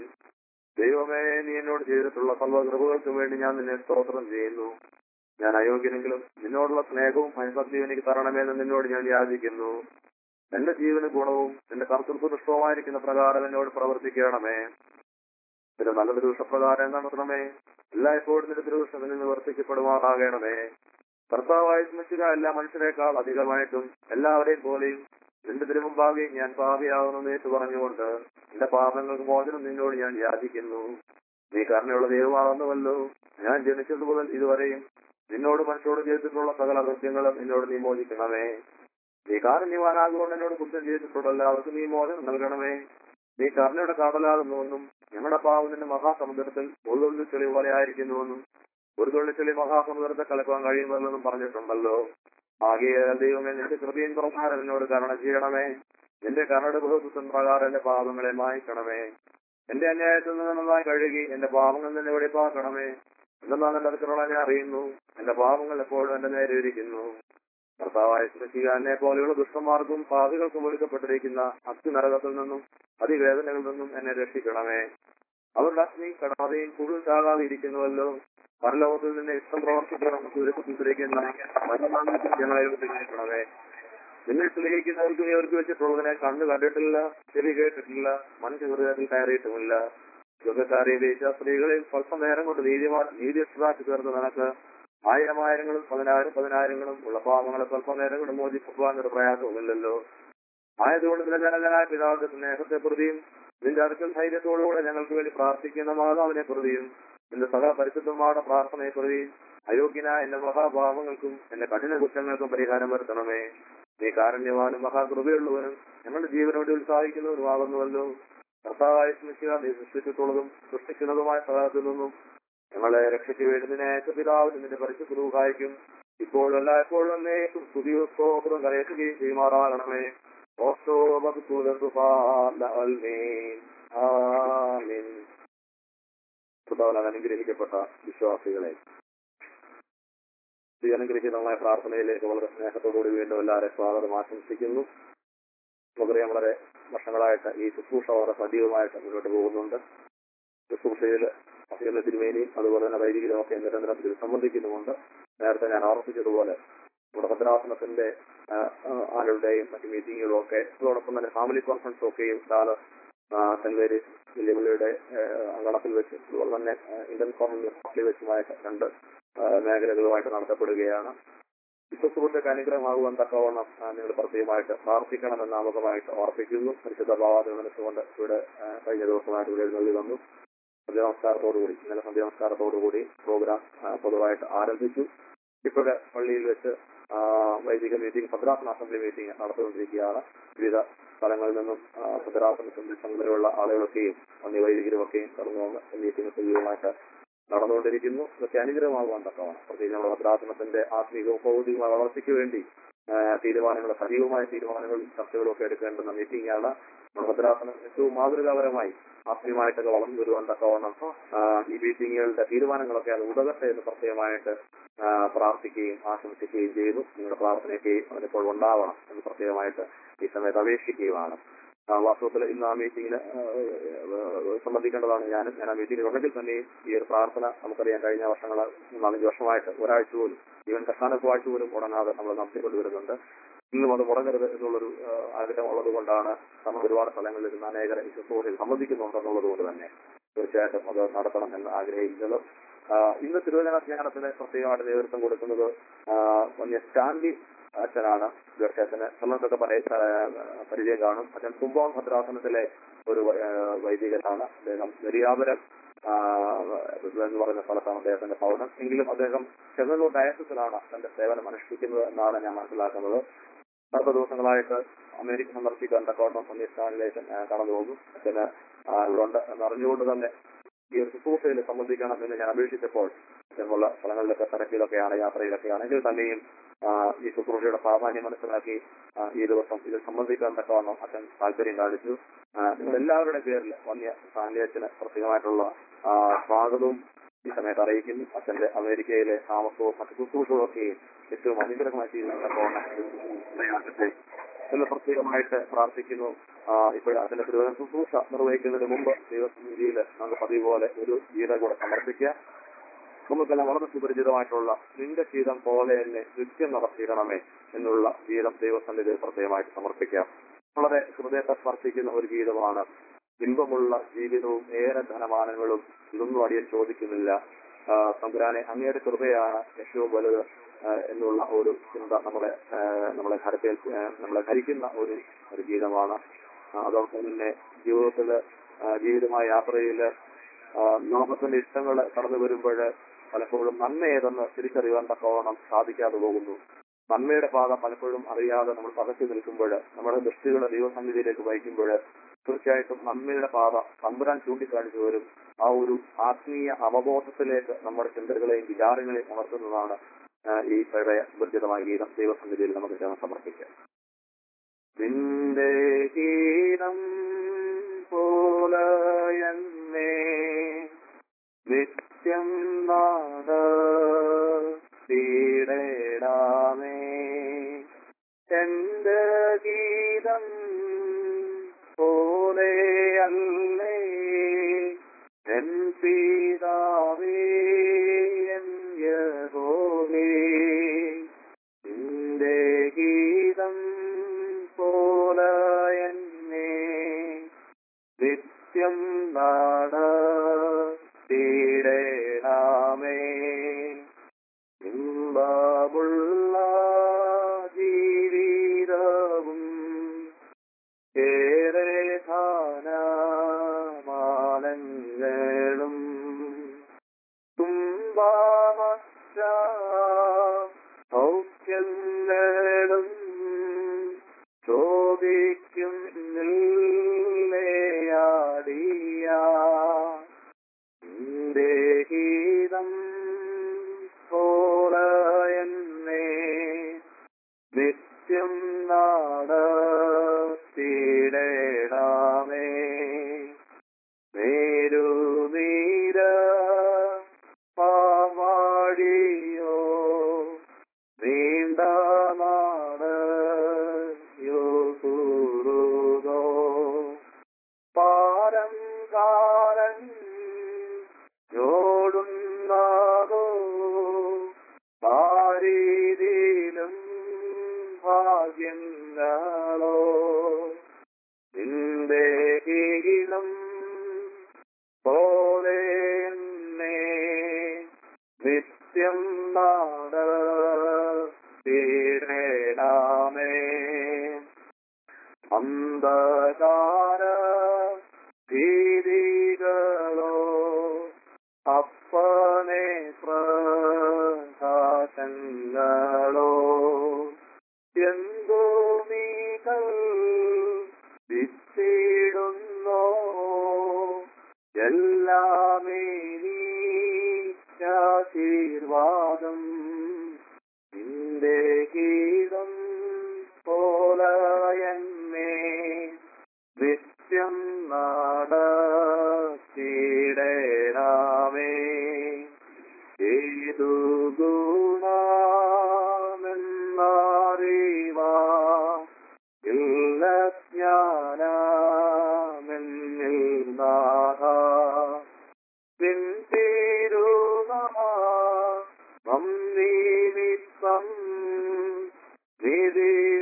ദൈവമേ നീ എന്നോട് ചെയ്തിട്ടുള്ള സർവ്വകൃപകൾക്ക് വേണ്ടി ഞാൻ നിന്നെ സ്തോത്രം ചെയ്യുന്നു ഞാൻ അയോഗ്യനെങ്കിലും നിന്നോടുള്ള സ്നേഹവും ഭയഭക്തിയും എനിക്ക് തരണമെന്ന് നിന്നോട് ഞാൻ യാചിക്കുന്നു എന്റെ ജീവന് ഗുണവും എന്റെ കർത്തൃത്വനിഷ്ഠവുമായിരിക്കുന്ന പ്രകാരം എന്നോട് പ്രവർത്തിക്കണമേ നിന്റെ നല്ല ദുരുഷപ്രകാരം നടത്തണമേ എല്ലായ്പ്പോഴും നിന്റെ ദുരുഷത്തിൽ നിന്ന് വർത്തിക്കപ്പെടുമാറാകണമേ കർത്താവായി സ്മരിക്കുക എല്ലാ മനുഷ്യരെക്കാൾ അധികമായിട്ടും എല്ലാവരെയും പോലെയും നിന്റെ തിരുമുമ്പാകെ ഞാൻ പാപിയാകുന്നു ഏറ്റു പറഞ്ഞുകൊണ്ട് എന്റെ പാപങ്ങൾക്ക് മോചനം നിന്നോട് ഞാൻ യാചിക്കുന്നു നീ കരുണയുള്ള ദൈവമാകുന്നുവല്ലോ ഞാൻ ജനിച്ചത് മുതൽ ഇതുവരെയും നിന്നോട് മനുഷ്യരോട് ചെയ്തിട്ടുള്ള സകല കൃത്യങ്ങളും എന്നോട് നീ മോചിക്കണമേ നീ കാരുണ്യവാനാകുകൊണ്ട് എന്നോട് കുറ്റം ചെയ്തിട്ടുണ്ടല്ലോ അവർക്ക് നീ മോചനം നൽകണമേ നീ കരുണയുടെ കടലാകുന്നുവെന്നും ഞങ്ങളുടെ പാവം നിന്റെ മഹാസമുദ്രത്തിൽ ഒരു ചെളി പോലെ ആയിരിക്കുന്നുവെന്നും ഒരു തുള്ളിച്ചെളി മഹാസമുദ്രത്തെ കലക്കാൻ കഴിയുമെന്നും പറഞ്ഞിട്ടുണ്ടല്ലോ ആകെ ദൈവമേ നിന്റെ കൃപയും പ്രകാരം എന്നോട് കരുണ ചെയ്യണമേ നിന്റെ കരുണയുടെ ബഹുത്വം പ്രകാരം എന്റെ പാപങ്ങളെ മായ്ക്കണമേ എന്റെ അന്യായത്തിൽ നിന്ന് നന്നായി കഴുകി എന്റെ പാപങ്ങളിൽ നിന്ന് വെളിപ്പാക്കണമേ എന്നാൽ എന്റെ അടുത്തുള്ള ഞാൻ അറിയുന്നു എന്റെ പാപങ്ങൾ എപ്പോഴും എന്റെ നേരെ ഇരിക്കുന്നു കർത്താവായ എന്നെ പോലെയുള്ള ദുഷ്ടന്മാർക്കും പാപികൾക്കും ഒഴുക്കപ്പെട്ടിരിക്കുന്ന അസ്ഥി നരകത്തിൽ നിന്നും അതിവേദനകളിൽ നിന്നും എന്നെ രക്ഷിക്കണമേ അവരുടെ അഗ്നി കടാതെയും കൂടുതൽ ചാകാതെ ഇരിക്കുന്നുവല്ലോ പരലോകത്തിൽ നിന്ന് ഇഷ്ടം പ്രവർത്തിക്കണം സുരക്ഷിച്ചിരിക്കുന്ന മരണത്തിൽ ഞങ്ങളെ ഉപയോഗിക്കണമേ നിങ്ങൾ സ്നേഹിക്കുന്നവർക്ക് നീ അവർക്ക് വെച്ചിട്ടുള്ളതിനെ കണ്ണു കണ്ടിട്ടില്ല ചെവി കേട്ടിട്ടില്ല മനുഷ്യ ഹൃദയത്തിൽ കയറിയിട്ടുമില്ല യുഗക്കാരെ ദേശ സ്ത്രീകളിൽ സ്വല്പം നേരം കൊണ്ട് നീതിമാൻ നീതി എക്സ്ട്രാക്കി ചേർത്ത് നിനക്ക് ആയിരം ആയിരങ്ങളും പതിനായിരം പതിനായിരങ്ങളും ഉള്ള പാവങ്ങളെ സ്വല്പം നേരം കൊണ്ട് മോചിപ്പിക്കുവാൻ ഒരു പ്രയാസവുമില്ലല്ലോ ആയതുകൊണ്ട് നിന്റെ ജനകനായ പിതാവിന്റെ സ്നേഹത്തെ പ്രതിയും നിന്റെ അടുക്കൽ ധൈര്യത്തോടുകൂടെ ഞങ്ങൾക്ക് വേണ്ടി പ്രാർത്ഥിക്കുന്ന മാതാവിനെ പ്രതിയും നിന്റെ സകല പരിശുദ്ധമായ പ്രാർത്ഥനയെ പ്രതിയും അയോഗ്യനായ എന്റെ മഹാഭാവങ്ങൾക്കും എന്റെ കഠിന കുറ്റങ്ങൾക്കും പരിഹാരം വരുത്തണമേ നീ കാരുണ്യവാനും മഹാകൃപയുള്ളവനും ഞങ്ങളുടെ ജീവനോട് ഉത്സാഹിക്കുന്നവരുമാകുന്നുവല്ലോ കർത്താവായി സ്മിക്കുക നീ സൃഷ്ടിച്ചിട്ടുള്ളതും സൃഷ്ടിക്കുന്നതുമായ സഹായത്തിൽ നിന്നും ഞങ്ങളെ രക്ഷയ്ക്ക് വേണ്ടി നിന്നെ അയച്ച പിതാവിന് നിന്റെ പരിശുദ്ധ സഹായിക്കും ഇപ്പോഴും എല്ലായ്പ്പോഴും എന്നേക്കും സ്തുതിയോ സ്തോത്രം കരയറ്റുകയും ചെയ്യുമാറാകണമേ ഓസ്തോ കർത്താവിനാൽ അനുഗ്രഹിക്കപ്പെട്ട വിശ്വാസികളെ ഈ അനുഗ്രഹീതമായ പ്രാർത്ഥനയിലേക്ക് വളരെ സ്നേഹത്തോടുകൂടി വീണ്ടും എല്ലാവരെയും സ്വാഗതം ആശംസിക്കുന്നു നമുക്കറിയാം വളരെ വർഷങ്ങളായിട്ട് ഈ ശുശ്രൂഷ വളരെ സജീവമായിട്ട് മുന്നോട്ട് പോകുന്നുണ്ട് ശുശ്രൂഷയിൽ അഭിയുള്ള തിരുമേനിയും അതുപോലെ തന്നെ വൈദികരും ഒക്കെ നിരന്തരം ഇതിൽ സംബന്ധിക്കുന്നുമുണ്ട് നേരത്തെ ഞാൻ ഓർമ്മിച്ചതുപോലെ നമ്മുടെ ഭദ്രാസനത്തിന്റെ ആളുടെയും മറ്റു മീറ്റിങ്ങുകളും ഒക്കെ അതോടൊപ്പം തന്നെ ഫാമിലി കോൺഫറൻസ് ഒക്കെയും സാറ് സെന്റ് മേരീസ് വെല്ലുവിളിയുടെ അങ്കണത്തിൽ വെച്ച് അതുപോലെ തന്നെ ഇന്ത്യൻ കോൺഫറൻസിൽ വെച്ചുമായിട്ട് രണ്ട് മേഖലകളുമായിട്ട് നടത്തപ്പെടുകയാണ് വിശ്വസുഹൃത്തുക്ക് അനുഗ്രഹമാകുവാൻ തക്കവണ്ണം നിങ്ങൾ പ്രത്യേകമായിട്ട് പ്രാർത്ഥിക്കണമെന്ന് നാമകമായിട്ട് ഓർപ്പിക്കുന്നു പരിശുദ്ധ ഭാവാദി മനസ്സുകൊണ്ട് ഇവിടെ കഴിഞ്ഞ ദിവസമായിട്ട് ഇവിടെ എഴുന്നള്ളി വന്നു സന്ധ്യാനമസ്കാരത്തോടുകൂടി ഇന്നലെ സന്ധ്യാനമസ്കാരത്തോടുകൂടി പ്രോഗ്രാം പൊതുവായിട്ട് ആരംഭിച്ചു ഇപ്പോഴെ പള്ളിയിൽ വെച്ച് വൈദിക മീറ്റിംഗ് ഭദ്രാസന അസംബ്ലി മീറ്റിംഗ് നടത്തിക്കൊണ്ടിരിക്കുകയാണ് വിവിധ സ്ഥലങ്ങളിൽ നിന്നും ഭദ്രാസന സംഘടനയുള്ള ആളുകളൊക്കെയും അന്യ വൈദികരുമൊക്കെയും കടന്നു വന്ന് മീറ്റിംഗ് സജീവമായിട്ട് നടന്നുകൊണ്ടിരിക്കുന്നു ഇതൊക്കെ അനുഗ്രഹമാകുവാൻ തക്കമാണ് പ്രത്യേകിച്ച് നമ്മുടെ ഭദ്രാസനത്തിന്റെ ആത്മീയവും ഭൗതികമായ വളർച്ചയ്ക്ക് വേണ്ടി തീരുമാനങ്ങൾ സജീവമായ തീരുമാനങ്ങളും ചർച്ചകളും ഒക്കെ എടുക്കേണ്ടുന്ന മീറ്റിംഗാണ് ഭദ്രാസനം ഏറ്റവും മാതൃകാപരമായി ആത്മീയമായിട്ടൊക്കെ വളർന്നു വരുവാൻ തക്കവണ്ണം ആ, ഈ മീറ്റിങ്ങുകളുടെ തീരുമാനങ്ങളൊക്കെ അത് ഉതകട്ടെ എന്ന് പ്രത്യേകമായിട്ട് ആ, പ്രാർത്ഥിക്കുകയും ആശംസിക്കുകയും ചെയ്തു നിങ്ങളുടെ പ്രാർത്ഥനയ്ക്ക് അതിപ്പോൾ ഉണ്ടാവണം എന്ന് പ്രത്യേകമായിട്ട് ഈ സമയത്ത് അപേക്ഷിക്കുകയുമാണ് ആ, വാസ്തവത്തിൽ ഇന്ന് ആ മീറ്റിംഗിൽ സംബന്ധിക്കേണ്ടതാണ് ഞാനും ഞാൻ ആ മീറ്റിംഗിൽ ഉണ്ടെങ്കിൽ തന്നെയും ഈ ഒരു പ്രാർത്ഥന നമുക്കറിയാം കഴിഞ്ഞ വർഷങ്ങൾ നാലഞ്ച് വർഷമായിട്ട് ഒരാഴ്ച പോലും ഈവൻ കർഷാനൊക്കെ ആഴ്ച പോലും മുടങ്ങാതെ നമ്മൾ നടത്തിക്കൊണ്ടുവരുന്നുണ്ട് ഇന്നും അത് മുടങ്ങരുത് എന്നുള്ളൊരു ആ, ആഗ്രഹം ഉള്ളത് കൊണ്ടാണ് നമ്മൾ ഒരുപാട് സ്ഥലങ്ങളിൽ ഇരുന്ന് അനേകരെ ഈ ശുശ്രൂഷയിൽ സംബന്ധിക്കുന്നുണ്ടെന്നുള്ളത് കൊണ്ട് തന്നെ തീർച്ചയായിട്ടും അത് നടത്തണം എന്ന് ആഗ്രഹിക്കുന്നത് ആ, ഇന്ന് തിരുവചന ധ്യാനത്തിന് പ്രത്യേകമായിട്ട് നേതൃത്വം കൊടുക്കുന്നത് ആ, വന്യ സ്റ്റാൻലി അച്ഛനാണ് തീർച്ചയായിട്ടും നമ്മൾക്കൊക്കെ പറയ പരിചയം കാണും അച്ഛൻ കുംഭം ഭദ്രാസനത്തിലെ ഒരു വ- ആ, വൈദികനാണ് അദ്ദേഹം നെരിയാപുരം ആ, എന്ന് പറയുന്ന സ്ഥലത്താണ് അദ്ദേഹത്തിന്റെ ഭവനം എങ്കിലും അദ്ദേഹം ചെങ്ങന്നൂർ ഡയസസിലാണ് തന്റെ സേവനം അനുഷ്ഠിക്കുന്നത് എന്നാണ് ഞാൻ മനസ്സിലാക്കുന്നത് അടുത്ത ദിവസങ്ങളായിട്ട് അമേരിക്ക സന്ദർശിക്കാൻ തക്കവണ്ണം വന്യ സ്റ്റാൻലിലേക്ക് കടന്നു പോകും അച്ഛന് ആ, ഇവിടെ ഉണ്ട് എന്ന് അറിഞ്ഞുകൊണ്ട് തന്നെ ഈ ഒരു ശുശ്രൂഷയിൽ സംബന്ധിക്കണം എന്ന് ഞാൻ അപേക്ഷിച്ചപ്പോൾ ഇത്തരമുള്ള സ്ഥലങ്ങളിലൊക്കെ തിരക്കിലൊക്കെയാണ് യാത്രയിലൊക്കെയാണ് എങ്കിൽ തന്നെയും ആ, ഈ ശുശ്രൂഷയുടെ പ്രാധാന്യം മനസ്സിലാക്കി ആ, ഈ ദിവസം ഇതിൽ സംബന്ധിക്കാൻ തക്കവണ്ണം അച്ഛൻ താല്പര്യം കാണിച്ചു ആ, നിങ്ങൾ എല്ലാവരുടെ പേരിൽ വന്യ സാന്നിധ്യത്തിന് പ്രത്യേകമായിട്ടുള്ള ആ, സ്വാഗതവും ഈ സമയത്ത് അറിയിക്കുന്നു അച്ഛന്റെ അമേരിക്കയിലെ താമസവും മറ്റു ശുശ്രൂഷകളൊക്കെയും ഏറ്റവും അനുഗ്രഹമായി തീരുന്ന തക്കവണ്ണം ഇടയാകട്ടെ എന്ന് പ്രത്യേകമായിട്ട് പ്രാർത്ഥിക്കുന്നു ഇപ്പോൾ അതിന്റെ തിരുവനന്തപുരം ശുശ്രൂഷ നിർവഹിക്കുന്നതിന് മുമ്പ് ദൈവസന്നിധിയിൽ നമുക്ക് പതിവ് പോലെ ഒരു ഗീത കൂടെ സമർപ്പിക്കുക നമുക്കെല്ലാം വളരെ സുപരിചിതമായിട്ടുള്ള നിന്റെ ഗീതം പോലെ എന്നെ നിത്യം നടത്തിയിടണമേ എന്നുള്ള ഗീതം ദൈവസന്നിധിയിൽ പ്രത്യേകമായിട്ട് സമർപ്പിക്കാം വളരെ ഹൃദയത്തെ സ്പർശിക്കുന്ന ഒരു ഗീതമാണ് ഇമ്പമുള്ള ജീവിതവും ഏറെ ധനമാനങ്ങളും ഇതൊന്നും അടിയൻ ചോദിക്കുന്നില്ല ആ, തമ്പുരാനെ അങ്ങയുടെ കൃപയാണ് ഏറ്റവും വലുത് ആ, എന്നുള്ള ഒരു ചിന്ത നമ്മളെ ആ, നമ്മളെ ഹരപ്പേൽ നമ്മളെ ഭരിക്കുന്ന ഒരു ഒരു ഗീതമാണ് ആ, അതോടൊപ്പം തന്നെ ജീവിതത്തില് ആ, ജീവിതമായ യാത്രയില് ആ, ലോകത്തിന്റെ ഇഷ്ടങ്ങൾ കടന്നു വരുമ്പോൾ പലപ്പോഴും നന്മ ഏതെന്ന് തിരിച്ചറിയാൻ തക്കവണ്ണം സാധിക്കാതെ പോകുന്നു നന്മയുടെ പാത പലപ്പോഴും അറിയാതെ നമ്മൾ പകച്ചു നിൽക്കുമ്പോൾ നമ്മുടെ ദൃഷ്ടികളെ ദൈവസന്നിധിയിലേക്ക് വഹിക്കുമ്പോൾ തീർച്ചയായിട്ടും നന്മയുടെ പാത തമ്പുരാൻ ചൂണ്ടിക്കാണിച്ചു വരും ആ ഒരു ആത്മീയ അവബോധത്തിലേക്ക് നമ്മുടെ ചിന്തകളെയും വിചാരങ്ങളെയും ഉണർത്തുന്നതാണ് ആ, ഈ പഴയ സുപരിചിതമായ ഗീതം ദൈവസന്നിധിയിൽ നമുക്ക് ചേർന്ന് സമർപ്പിക്കാം നിന്റെ ഗീതം പോലെ എന്നെ നിത്യം നാട തീടേടാമേ എന്റെ ഗീതം പോലെ അല്ലേ എൻ പിതാവേ എൻ യഹോവേ നിന്റെ ഗീതം പോലെ എന്നെ നിത്യം നാട തീടേണമേ ഇമ്പമുള്ള ജീവിതവും ഏറെ ധാനമാനങ്ങളും തുമ്പാമറ്റ സൗഖ്യങ്ങളും ചോദിക്കുന്നില്ലയാടിയ നിന്റെ ഗീതം പോലെ എന്നെ നിത്യം നാട തീടേണമേ നേരുനീര പാവാടിയോ നീണ്ട നാടയോ കുറുതോ പാരം കാലൻ യോടുന്നാകോ ആരീതിയിലും ഭാഗ്യങ്ങളോ നിന്റെ കീഴിലും പോലെ എന്നെ നിത്യം നാട തീരണമേ അന്ധകാര ഭീതികളോ അപ്പനെ പ്രകാശങ്ങളോ എന്തോ നീകൾ വിത്തിടുന്നോ എല്ലാമേ നീശീർവാദം നിന്റെ ഗീതം പോലെ എന്നെ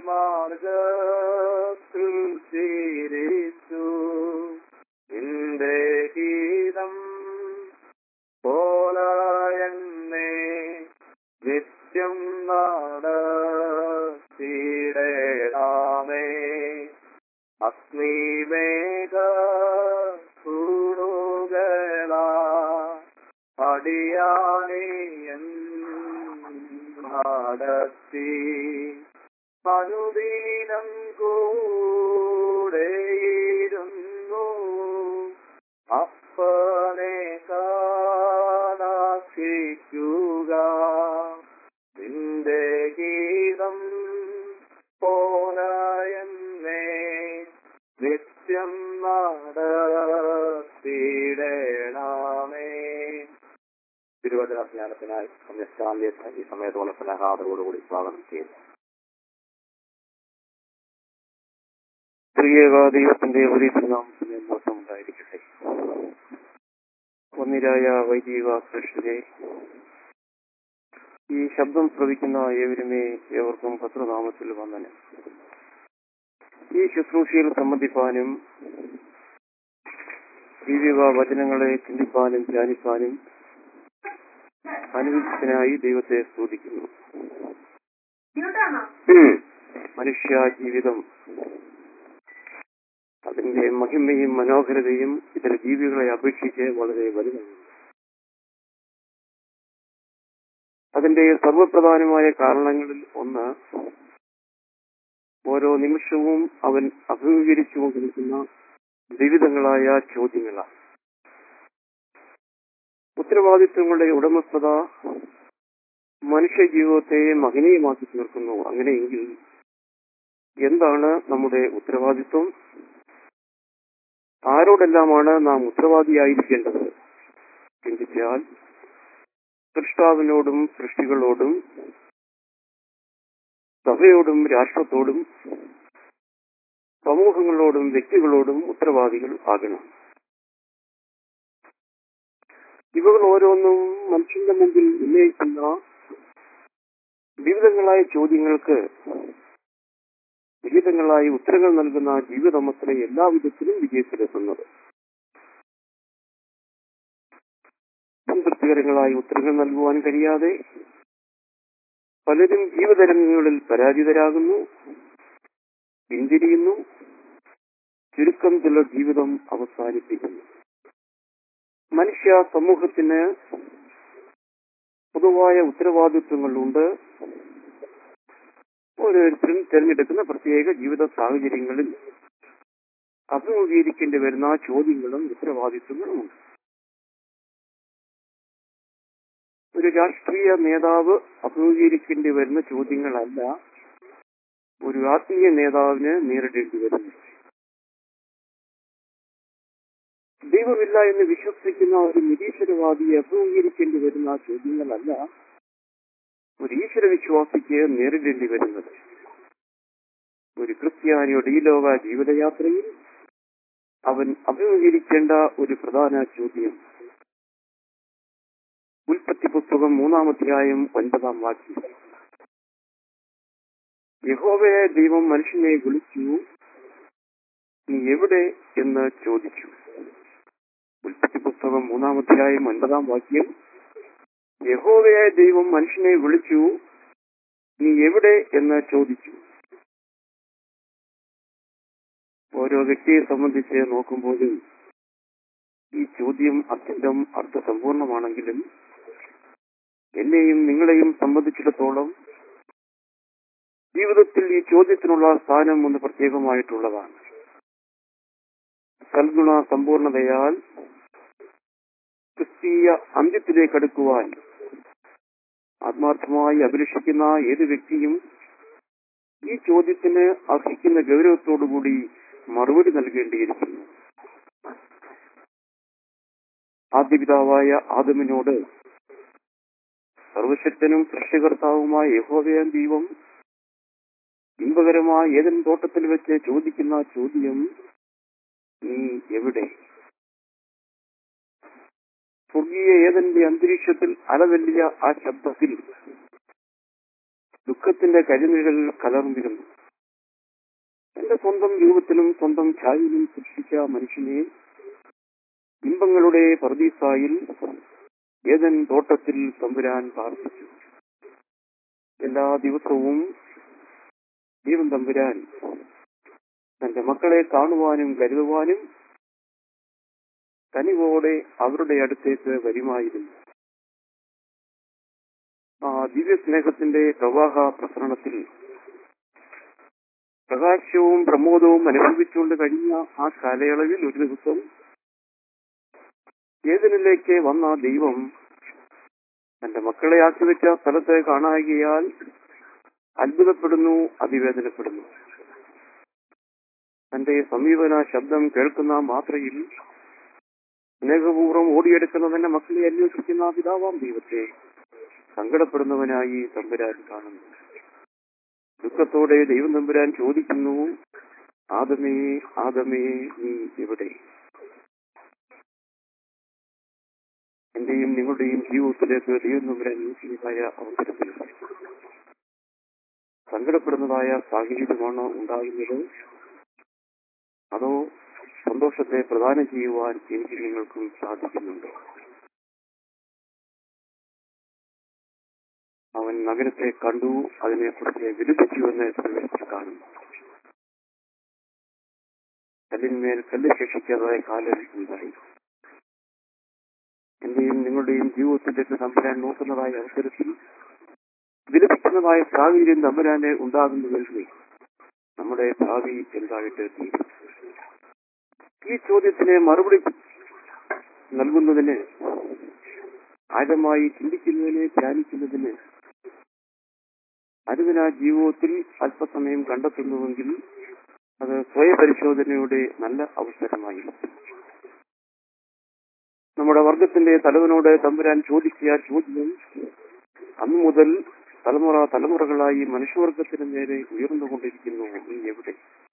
മാർഗത്തിൽ ചിരിച്ചു നിന്റെ ഗീതം പോലായെന്നെ നിത്യം നടത്തിടേണമേ അഗ്നിമേഘ സൂടുകള അടിയാണിയൻ നടത്തി അനുദീനം കൂടെയിരുന്നു അപ്പനെ കാണാശിക്കുക നിന്റെ ഗീതം പോരായെന്നെ നിത്യം നടത്തിടേണമേ തിരുവചന സ്നാനത്തിനായി സംസ്ഥാനത്തെ ഈ സമയത്തോളം സ്നേഹാദരോടുകൂടി സ്വാഗതം ചെയ്യുന്നു പ്രിയക ദൈവത്തിന്റെ ഒരു നാമത്തിന് മോശം ഉണ്ടായിരിക്കട്ടെ ഒന്നിരായ വൈദിക കൃഷ്ണരെ ഈ ശബ്ദം ശ്രവിക്കുന്ന ഏവരുമേ ഏവർക്കും ഭദ്രനാമത്തിൽ വന്ദനം ഈ ശുശ്രൂഷയിൽ സംബന്ധിപ്പാനും ദൈവിക വചനങ്ങളെ ചിന്തിപ്പാനും ധ്യാനിപ്പാനും അനുവദിച്ചതിനായി ദൈവത്തെ സ്തുതിക്കുന്നു മനുഷ്യ ജീവിതം അതിന്റെ മഹിമയും മനോഹരതയും ഇതര ജീവികളെ അപേക്ഷിച്ച് വളരെ വലുതാണ് അതിന്റെ സർവപ്രധാനമായ കാരണങ്ങളിൽ ഒന്ന് ഓരോ നിമിഷവും അവൻ അഭിമുഖീകരിച്ചുകൊണ്ടിരിക്കുന്ന വിവിധങ്ങളായ ചോദ്യങ്ങളാണ് ഉത്തരവാദിത്വങ്ങളുടെ ഉടമസ്ഥത മനുഷ്യ ജീവിതത്തെ മഹനീയമാക്കി തീർക്കുന്നു അങ്ങനെയെങ്കിൽ എന്താണ് നമ്മുടെ ഉത്തരവാദിത്വം ആരോടെല്ലാമാണ് നാം ഉത്തരവാദിയായിരിക്കേണ്ടത് ചിന്തിച്ചാൽ സൃഷ്ടാവിനോടും സൃഷ്ടികളോടും സഭയോടും രാഷ്ട്രത്തോടും സമൂഹങ്ങളോടും വ്യക്തികളോടും ഉത്തരവാദികൾ ആകണം ഇവകൾ ഓരോന്നും മനുഷ്യന്റെ മുമ്പിൽ ഉന്നയിക്കുന്ന വിവിധങ്ങളായ ചോദ്യങ്ങൾക്ക് വിവിധങ്ങളായ ഉത്തരങ്ങൾ നൽകുന്ന ജീവിതമത്തിലെ എല്ലാ വിധത്തിലും വിജയത്തിലെത്തുന്നത് സംതൃപ്തികരങ്ങളായ ഉത്തരങ്ങൾ നൽകുവാൻ കഴിയാതെ പലരും ജീവതരംഗങ്ങളിൽ പരാജിതരാകുന്നു പിന്തിരിയുന്നു ചുരുക്കം ചില ജീവിതം അവസാനിപ്പിക്കുന്നു മനുഷ്യ സമൂഹത്തിന് പൊതുവായ ഉത്തരവാദിത്വങ്ങളുണ്ട് ഓരോരുത്തരും തിരഞ്ഞെടുക്കുന്ന പ്രത്യേക ജീവിത സാഹചര്യങ്ങളിൽ അഭിമുഖീകരിക്കേണ്ടി വരുന്ന ചോദ്യങ്ങളും ഉത്തരവാദിത്വങ്ങളും ഉണ്ട് ഒരു രാഷ്ട്രീയ നേതാവ് അഭിമുഖീകരിക്കേണ്ടി വരുന്ന ചോദ്യങ്ങളല്ല ഒരു ആത്മീയ നേതാവിന് നേരിടേണ്ടി വരുന്നു ദൈവമില്ല എന്ന് വിശ്വസിക്കുന്ന ഒരു നിരീശ്വരവാദിയെ അഭിമുഖീകരിക്കേണ്ടി വരുന്ന ചോദ്യങ്ങളല്ല ഒരു ഈശ്വര വിശ്വാസിക്ക് നേരിടേണ്ടി വരുന്നത് ഒരു ക്രിസ്ത്യാനിയുടെ ഈ ലോക ജീവിതയാത്രയിൽ അവൻ അഭിമുഖീകരിക്കേണ്ട ഒരു പ്രധാന ചോദ്യം ഉൽപ്പത്തി പുസ്തകം മൂന്നാമധ്യായം ഒൻപതാം വാക്യം യഹോവയെ ദൈവം മനുഷ്യനെ വിളിച്ചു നീ എവിടെ എന്ന് ചോദിച്ചു ഉൽപ്പത്തി പുസ്തകം മൂന്നാമധ്യായം ഒൻപതാം വാക്യം യഹോവയായ ദൈവം മനുഷ്യനെ വിളിച്ചു നീ എവിടെ എന്ന് ചോദിച്ചു ഓരോ വ്യക്തിയെ സംബന്ധിച്ച് നോക്കുമ്പോഴും ഈ ചോദ്യം അത്യന്തം അർത്ഥസമ്പൂർണമാണെങ്കിലും എന്നെയും നിങ്ങളെയും സംബന്ധിച്ചിടത്തോളം ജീവിതത്തിൽ ഈ ചോദ്യത്തിനുള്ള സ്ഥാനം ഒന്ന് പ്രത്യേകമായിട്ടുള്ളതാണ് സൽഗുണ സമ്പൂർണതയാൽ ക്രിസ്തീയ അന്ത്യത്തിലേക്ക് അടുക്കുവാൻ ആത്മാർത്ഥമായി അഭിലഷിക്കുന്ന ഏത് വ്യക്തിയും ഈ ചോദ്യത്തിന് അർഹിക്കുന്ന ഗൗരവത്തോടുകൂടി മറുപടി നൽകേണ്ടിയിരിക്കുന്നു ആദ്യപിതാവായ ആദമിനോട് സർവശക്തനും സൃഷ്ടികർത്താവുമായ യഹോവയാൻ ദൈവം ഇമ്പകരമായ ഏതൻ തോട്ടത്തിൽ വെച്ച് ചോദിക്കുന്ന ചോദ്യം നീ എവിടെ സ്വർഗീയ ഏതന്റെ അന്തരീക്ഷത്തിൽ അലവെല്ലിയ ആ ശബ്ദത്തിൽ ദുഃഖത്തിന്റെ കരിനിഴൽ കലർന്നിരുന്നു എന്റെ സ്വന്തം രൂപത്തിലും സ്വന്തം ഛായയിലും സൃഷ്ടിച്ച മനുഷ്യനെ ഇമ്പങ്ങളുടെ പർദീസായിൽ ഏതൻ തോട്ടത്തിൽ തമ്പുരാൻ പാർപ്പിച്ചു എല്ലാ ദിവസവും ദൈവം തമ്പുരാൻ തന്റെ മക്കളെ കാണുവാനും കരുതുവാനും കനിവോടെ അവരുടെ അടുത്തേക്ക് വരുമായിരുന്നു ആ ദിവ്യ സ്നേഹത്തിന്റെ പ്രവാഹ പ്രസരണത്തിൽ പ്രകാശവും പ്രമോദവും അനുഭവിച്ചുകൊണ്ട് കഴിഞ്ഞ ആ കാലയളവിൽ ഒരു ദിവസം ഏതിനിലേക്ക് വന്ന ദൈവം തന്റെ മക്കളെ ആക്കിവെച്ച സ്ഥലത്തെ കാണാകിയാൽ അത്ഭുതപ്പെടുന്നു അതിവേദനപ്പെടുന്നു തന്റെ സമീപന ശബ്ദം കേൾക്കുന്ന മാത്രയിൽ സ്നേഹപൂർവ്വം ഓടിയെടുക്കുന്ന തന്റെ മക്കളെ അന്വേഷിക്കുന്ന പിതാവാം ദൈവത്തെ സങ്കടപ്പെടുന്നവനായി തമ്പുരാൻ കാണുന്നു ദുഃഖത്തോടെ ദൈവം തമ്പുരാൻ ചോദിക്കുന്നു ആദമേ ആദമേ നീ എവിടെ എന്റെയും നിങ്ങളുടെയും ജീവിതത്തിലേക്ക് ദൈവം തമ്പുരാൻ നീക്കിയതായ അവസരത്തിൽ സങ്കടപ്പെടുന്നതായ സാഹചര്യമാണോ ഉണ്ടാകുന്നത് അതോ സന്തോഷത്തെ പ്രദാനം ചെയ്യുവാൻ എനിക്ക് നിങ്ങൾക്കും സാധിക്കുന്നുണ്ടോ അവൻ നഗരത്തെ കണ്ടു അതിനെക്കുറിച്ച് വിലപിച്ചുവെന്ന് പ്രവേശിച്ച് കാണുന്നു കല്ലിന്മേൽ കല്ല് ശേഷിക്കാതായ കാലം ഉണ്ടായി എന്റെയും നിങ്ങളുടെയും ജീവിതത്തിലേക്ക് തമ്പുരാൻ നോക്കുന്നതായ അവസരത്തിൽ വിലപിക്കുന്നതായ സാഹചര്യം തമ്പുരാനെ ഉണ്ടാകുന്നുവെങ്കിൽ നമ്മുടെ ഭാവി എന്തായിട്ട് തീരും ഈ ചോദ്യത്തിന് മറുപടി നൽകുന്നതിന് ആഴമായി ചിന്തിക്കുന്നതിന് ധ്യാനിക്കുന്നതിന് അറിവിന ജീവിതത്തിൽ അല്പസമയം കണ്ടെത്തുന്നുവെങ്കിൽ അത് സ്വയപരിശോധനയുടെ നല്ല അവസരമായി നമ്മുടെ വർഗത്തിന്റെ തലവനോട് തമ്പുരാൻ ചോദിക്കുക ചോദ്യം അന്നു മുതൽ തലമുറ തലമുറകളായി മനുഷ്യവർഗത്തിന് നേരെ ഉയർന്നുകൊണ്ടിരിക്കുന്നു നീ എവിടെ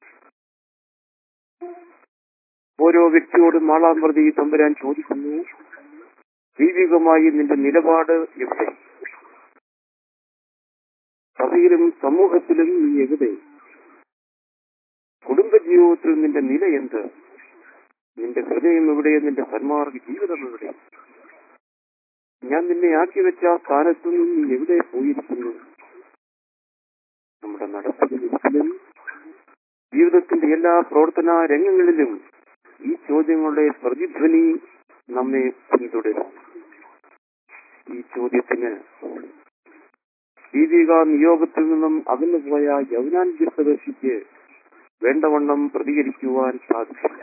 ഓരോ വ്യക്തിയോടും നാളാം പ്രതി തമ്പുരാൻ ചോദിക്കുന്നു ദൈവികമായി നിന്റെ നിലപാട് എവിടെ സഭയിലും സമൂഹത്തിലും നീ എവിടെ കുടുംബജീവിതത്തിൽ നിന്റെ നില എന്ത് നിന്റെ ഹൃദയം എവിടെ നിന്റെ സന്മാർഗ ജീവിതം എവിടെ ഞാൻ നിന്നെ ആക്കി വെച്ച സ്ഥാനത്തു നിന്ന് നീ എവിടെ പോയിരിക്കുന്നു നമ്മുടെ നടപ്പിലും ജീവിതത്തിന്റെ എല്ലാ പ്രവർത്തന രംഗങ്ങളിലും ഈ ചോദ്യങ്ങളുടെ പ്രതിധ്വനി നമ്മെ പിന്തുടരും ഈ ചോദ്യത്തിന് ദീപിക നിയോഗത്തിൽ നിന്നും അകന്നു പോയ യൗനാൻ ദീർഘദർശിക്ക് വേണ്ടവണ്ണം പ്രതികരിക്കുവാൻ സാധിക്കില്ല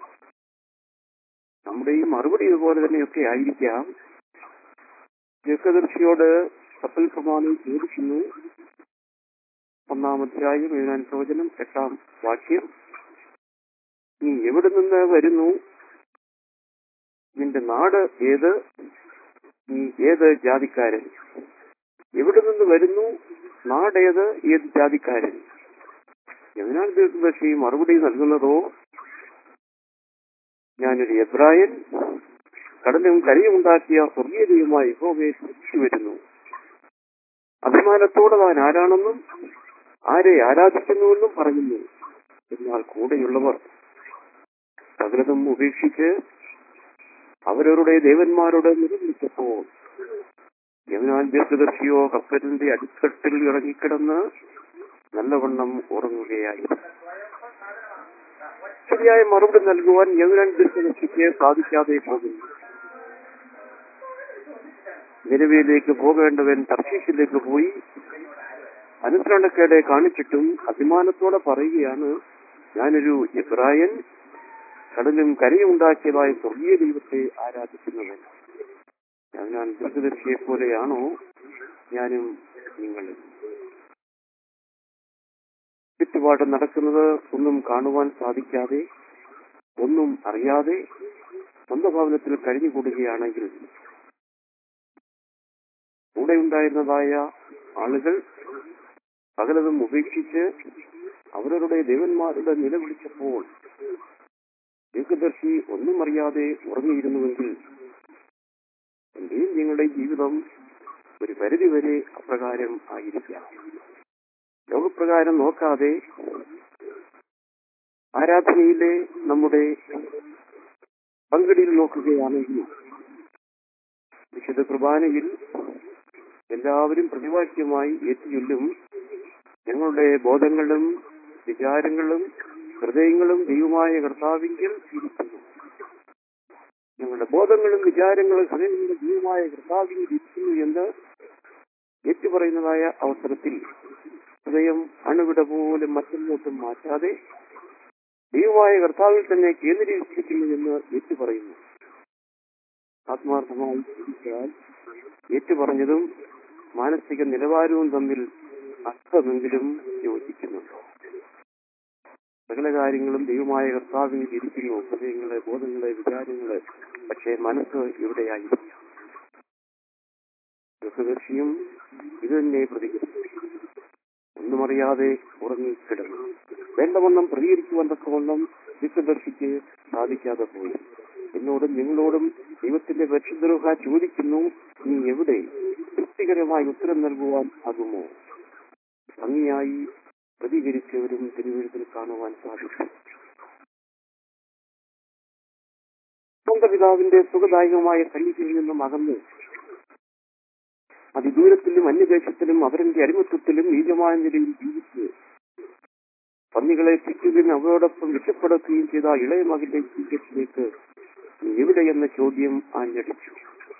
നമ്മുടെ ഈ മറുപടി ഇതുപോലെ തന്നെയൊക്കെ ആയിരിക്കാം ദീർഘദർശിയോട് കപ്പൽ പ്രമാണം ചോദിക്കുന്നു ഒന്നാം അധ്യായം യൗനാൻ പ്രവചനം എട്ടാം വാക്യം നീ എവിടെ നിന്ന് വരുന്നു നിന്റെ നാട് ഏത് നീ ഏത് ജാതിക്കാരൻ എവിടെ നിന്ന് വരുന്നു നാടേത് ഏത് ജാതിക്കാരൻ യമുനാൻ ദീർഘദർശി മറുപടി നൽകുന്നതോ ഞാനൊരു എബ്രായൻ കടലും കരയും ഉണ്ടാക്കിയ സ്വർഗീയതയുമായി യഹോവയെ തിരിച്ചു വരുന്നു അഭിമാനത്തോടെ താൻ ആരാണെന്നും ആരെ ആരാധിക്കുന്നുവെന്നും പറയുന്നു എന്നാൽ കൂടെയുള്ളവർ സകലതും ഉപേക്ഷിച്ച് അവരവരുടെ ദേവന്മാരോട് നിലവിളിച്ചപ്പോൾ യമുനാൻ ദീർഘദർശിയോ കപ്പലിന്റെ അടിത്തട്ടിൽ ഇറങ്ങിക്കിടന്ന് നല്ലവണ്ണം ഉറങ്ങുകയായി ശരിയായ മറുപടി നൽകുവാൻ യമുനാൻ ദീർഘദർശിക്ക് സാധിക്കാതെ പോകുന്നു നിലവിലേക്ക് പോകേണ്ടവൻ തർശീഷിലേക്ക് പോയി അനുസരണക്കേടെ കാണിച്ചിട്ടും അഭിമാനത്തോടെ പറയുകയാണ് ഞാനൊരു ഇബ്രായൻ കടലും കരയും ഉണ്ടാക്കിയതായ സ്വർഗീയ ദൈവത്തെ ആരാധിക്കുന്നവൻ ഞാൻ ദീർഘദർശിയെ പോലെയാണോ ഞാനും നിങ്ങളും ചുറ്റുപാട് നടക്കുന്നത് ഒന്നും കാണുവാൻ സാധിക്കാതെ ഒന്നും അറിയാതെ സ്വന്തം ഭവനത്തിൽ കഴിഞ്ഞുകൂടുകയാണെങ്കിൽ കൂടെ ഉണ്ടായിരുന്നതായ ആളുകൾ സകലതും ഉപേക്ഷിച്ച് അവരവരുടെ ദേവന്മാരുടെ നിലവിളിച്ചപ്പോൾ ദീർഘദർശി ഒന്നും അറിയാതെ ഉറങ്ങിയിരുന്നുവെങ്കിൽ എന്റെയും നിങ്ങളുടെ ജീവിതം ഒരു പരിധിവരെ അപ്രകാരം ആയിരിക്കാം ലോകപ്രകാരം നോക്കാതെ ആരാധനയിലെ നമ്മുടെ പങ്കിടിയിൽ നോക്കുകയാണെങ്കിൽ വിശുദ്ധ കുർബാനയിൽ എല്ലാവരും പ്രതിവാക്യമായി ഏറ്റുചൊല്ലും ഞങ്ങളുടെ ബോധങ്ങളും വിചാരങ്ങളും ഹൃദയങ്ങളും ദൈവമായ കർത്താവിങ്കിൽ ഇരിക്കുന്നു ഞങ്ങളുടെ ബോധങ്ങളും വിചാരങ്ങളും ഹൃദയങ്ങളും ദൈവമായ കർത്താവിൽ ഇരിക്കുന്നു എന്ന് ഏറ്റുപറയുന്നതായ അവസരത്തിൽ ഹൃദയം അണുവിട പോലും മറ്റൊന്നോട്ടും മാറ്റാതെ ദൈവമായ കർത്താവിൽ തന്നെ കേന്ദ്രീകരിച്ചിരിക്കുന്നു എന്ന് ഏറ്റുപറയുന്നു ആത്മാർത്ഥമായി ചിന്തിച്ചാൽ ഏറ്റുപറഞ്ഞതും മാനസിക നിലവാരവും തമ്മിൽ അർത്ഥമെങ്കിലും യോജിക്കുന്നുണ്ടോ സകല കാര്യങ്ങളും ദൈവമായ കർത്താവിൽ ഇരിക്കുന്നു ഹൃദയങ്ങളെ ബോധങ്ങളെ വിചാരങ്ങളെ പക്ഷേ മനസ്സ് എവിടെയായിരിക്കും ദീർഘദർശിയും ഇത് തന്നെ പ്രതികരിച്ചു ഒന്നും അറിയാതെ ഉറങ്ങിക്കിടന്നു വേണ്ടവണ്ണം പ്രതികരിക്കുവാൻ തക്കവണ്ണം ദീർഘദർശിക്ക് സാധിക്കാതെ പോയി എന്നോടും നിങ്ങളോടും ദൈവത്തിന്റെ പരിശുദ്ധരൂഹ ചോദിക്കുന്നു നീ എവിടെ തൃപ്തികരമായി ഉത്തരം നൽകുവാൻ ആകുമോ ഭംഗിയായി പ്രതികരിച്ചവരും തിരുവഴുത്തിൽ കാണുവാൻ സാധിക്കും സ്വന്തം പിതാവിന്റെ സുഖദായകമായ സന്നിധിയിൽ നിന്നും അകന്ന് അതിദൂരത്തിലും അന്യദേശത്തിലും അവരുടെ അടിമത്വത്തിലും നീചമായ നിലയിൽ ജീവിച്ച് പന്നികളെ പിറ്റുകയും അവരോടൊപ്പം രക്ഷപ്പെടുത്തുകയും ചെയ്ത ഇളയ മകന്റെ ജീവിതത്തിലേക്ക് നീ എവിടെ എന്ന ചോദ്യം ആഞ്ഞടിച്ചു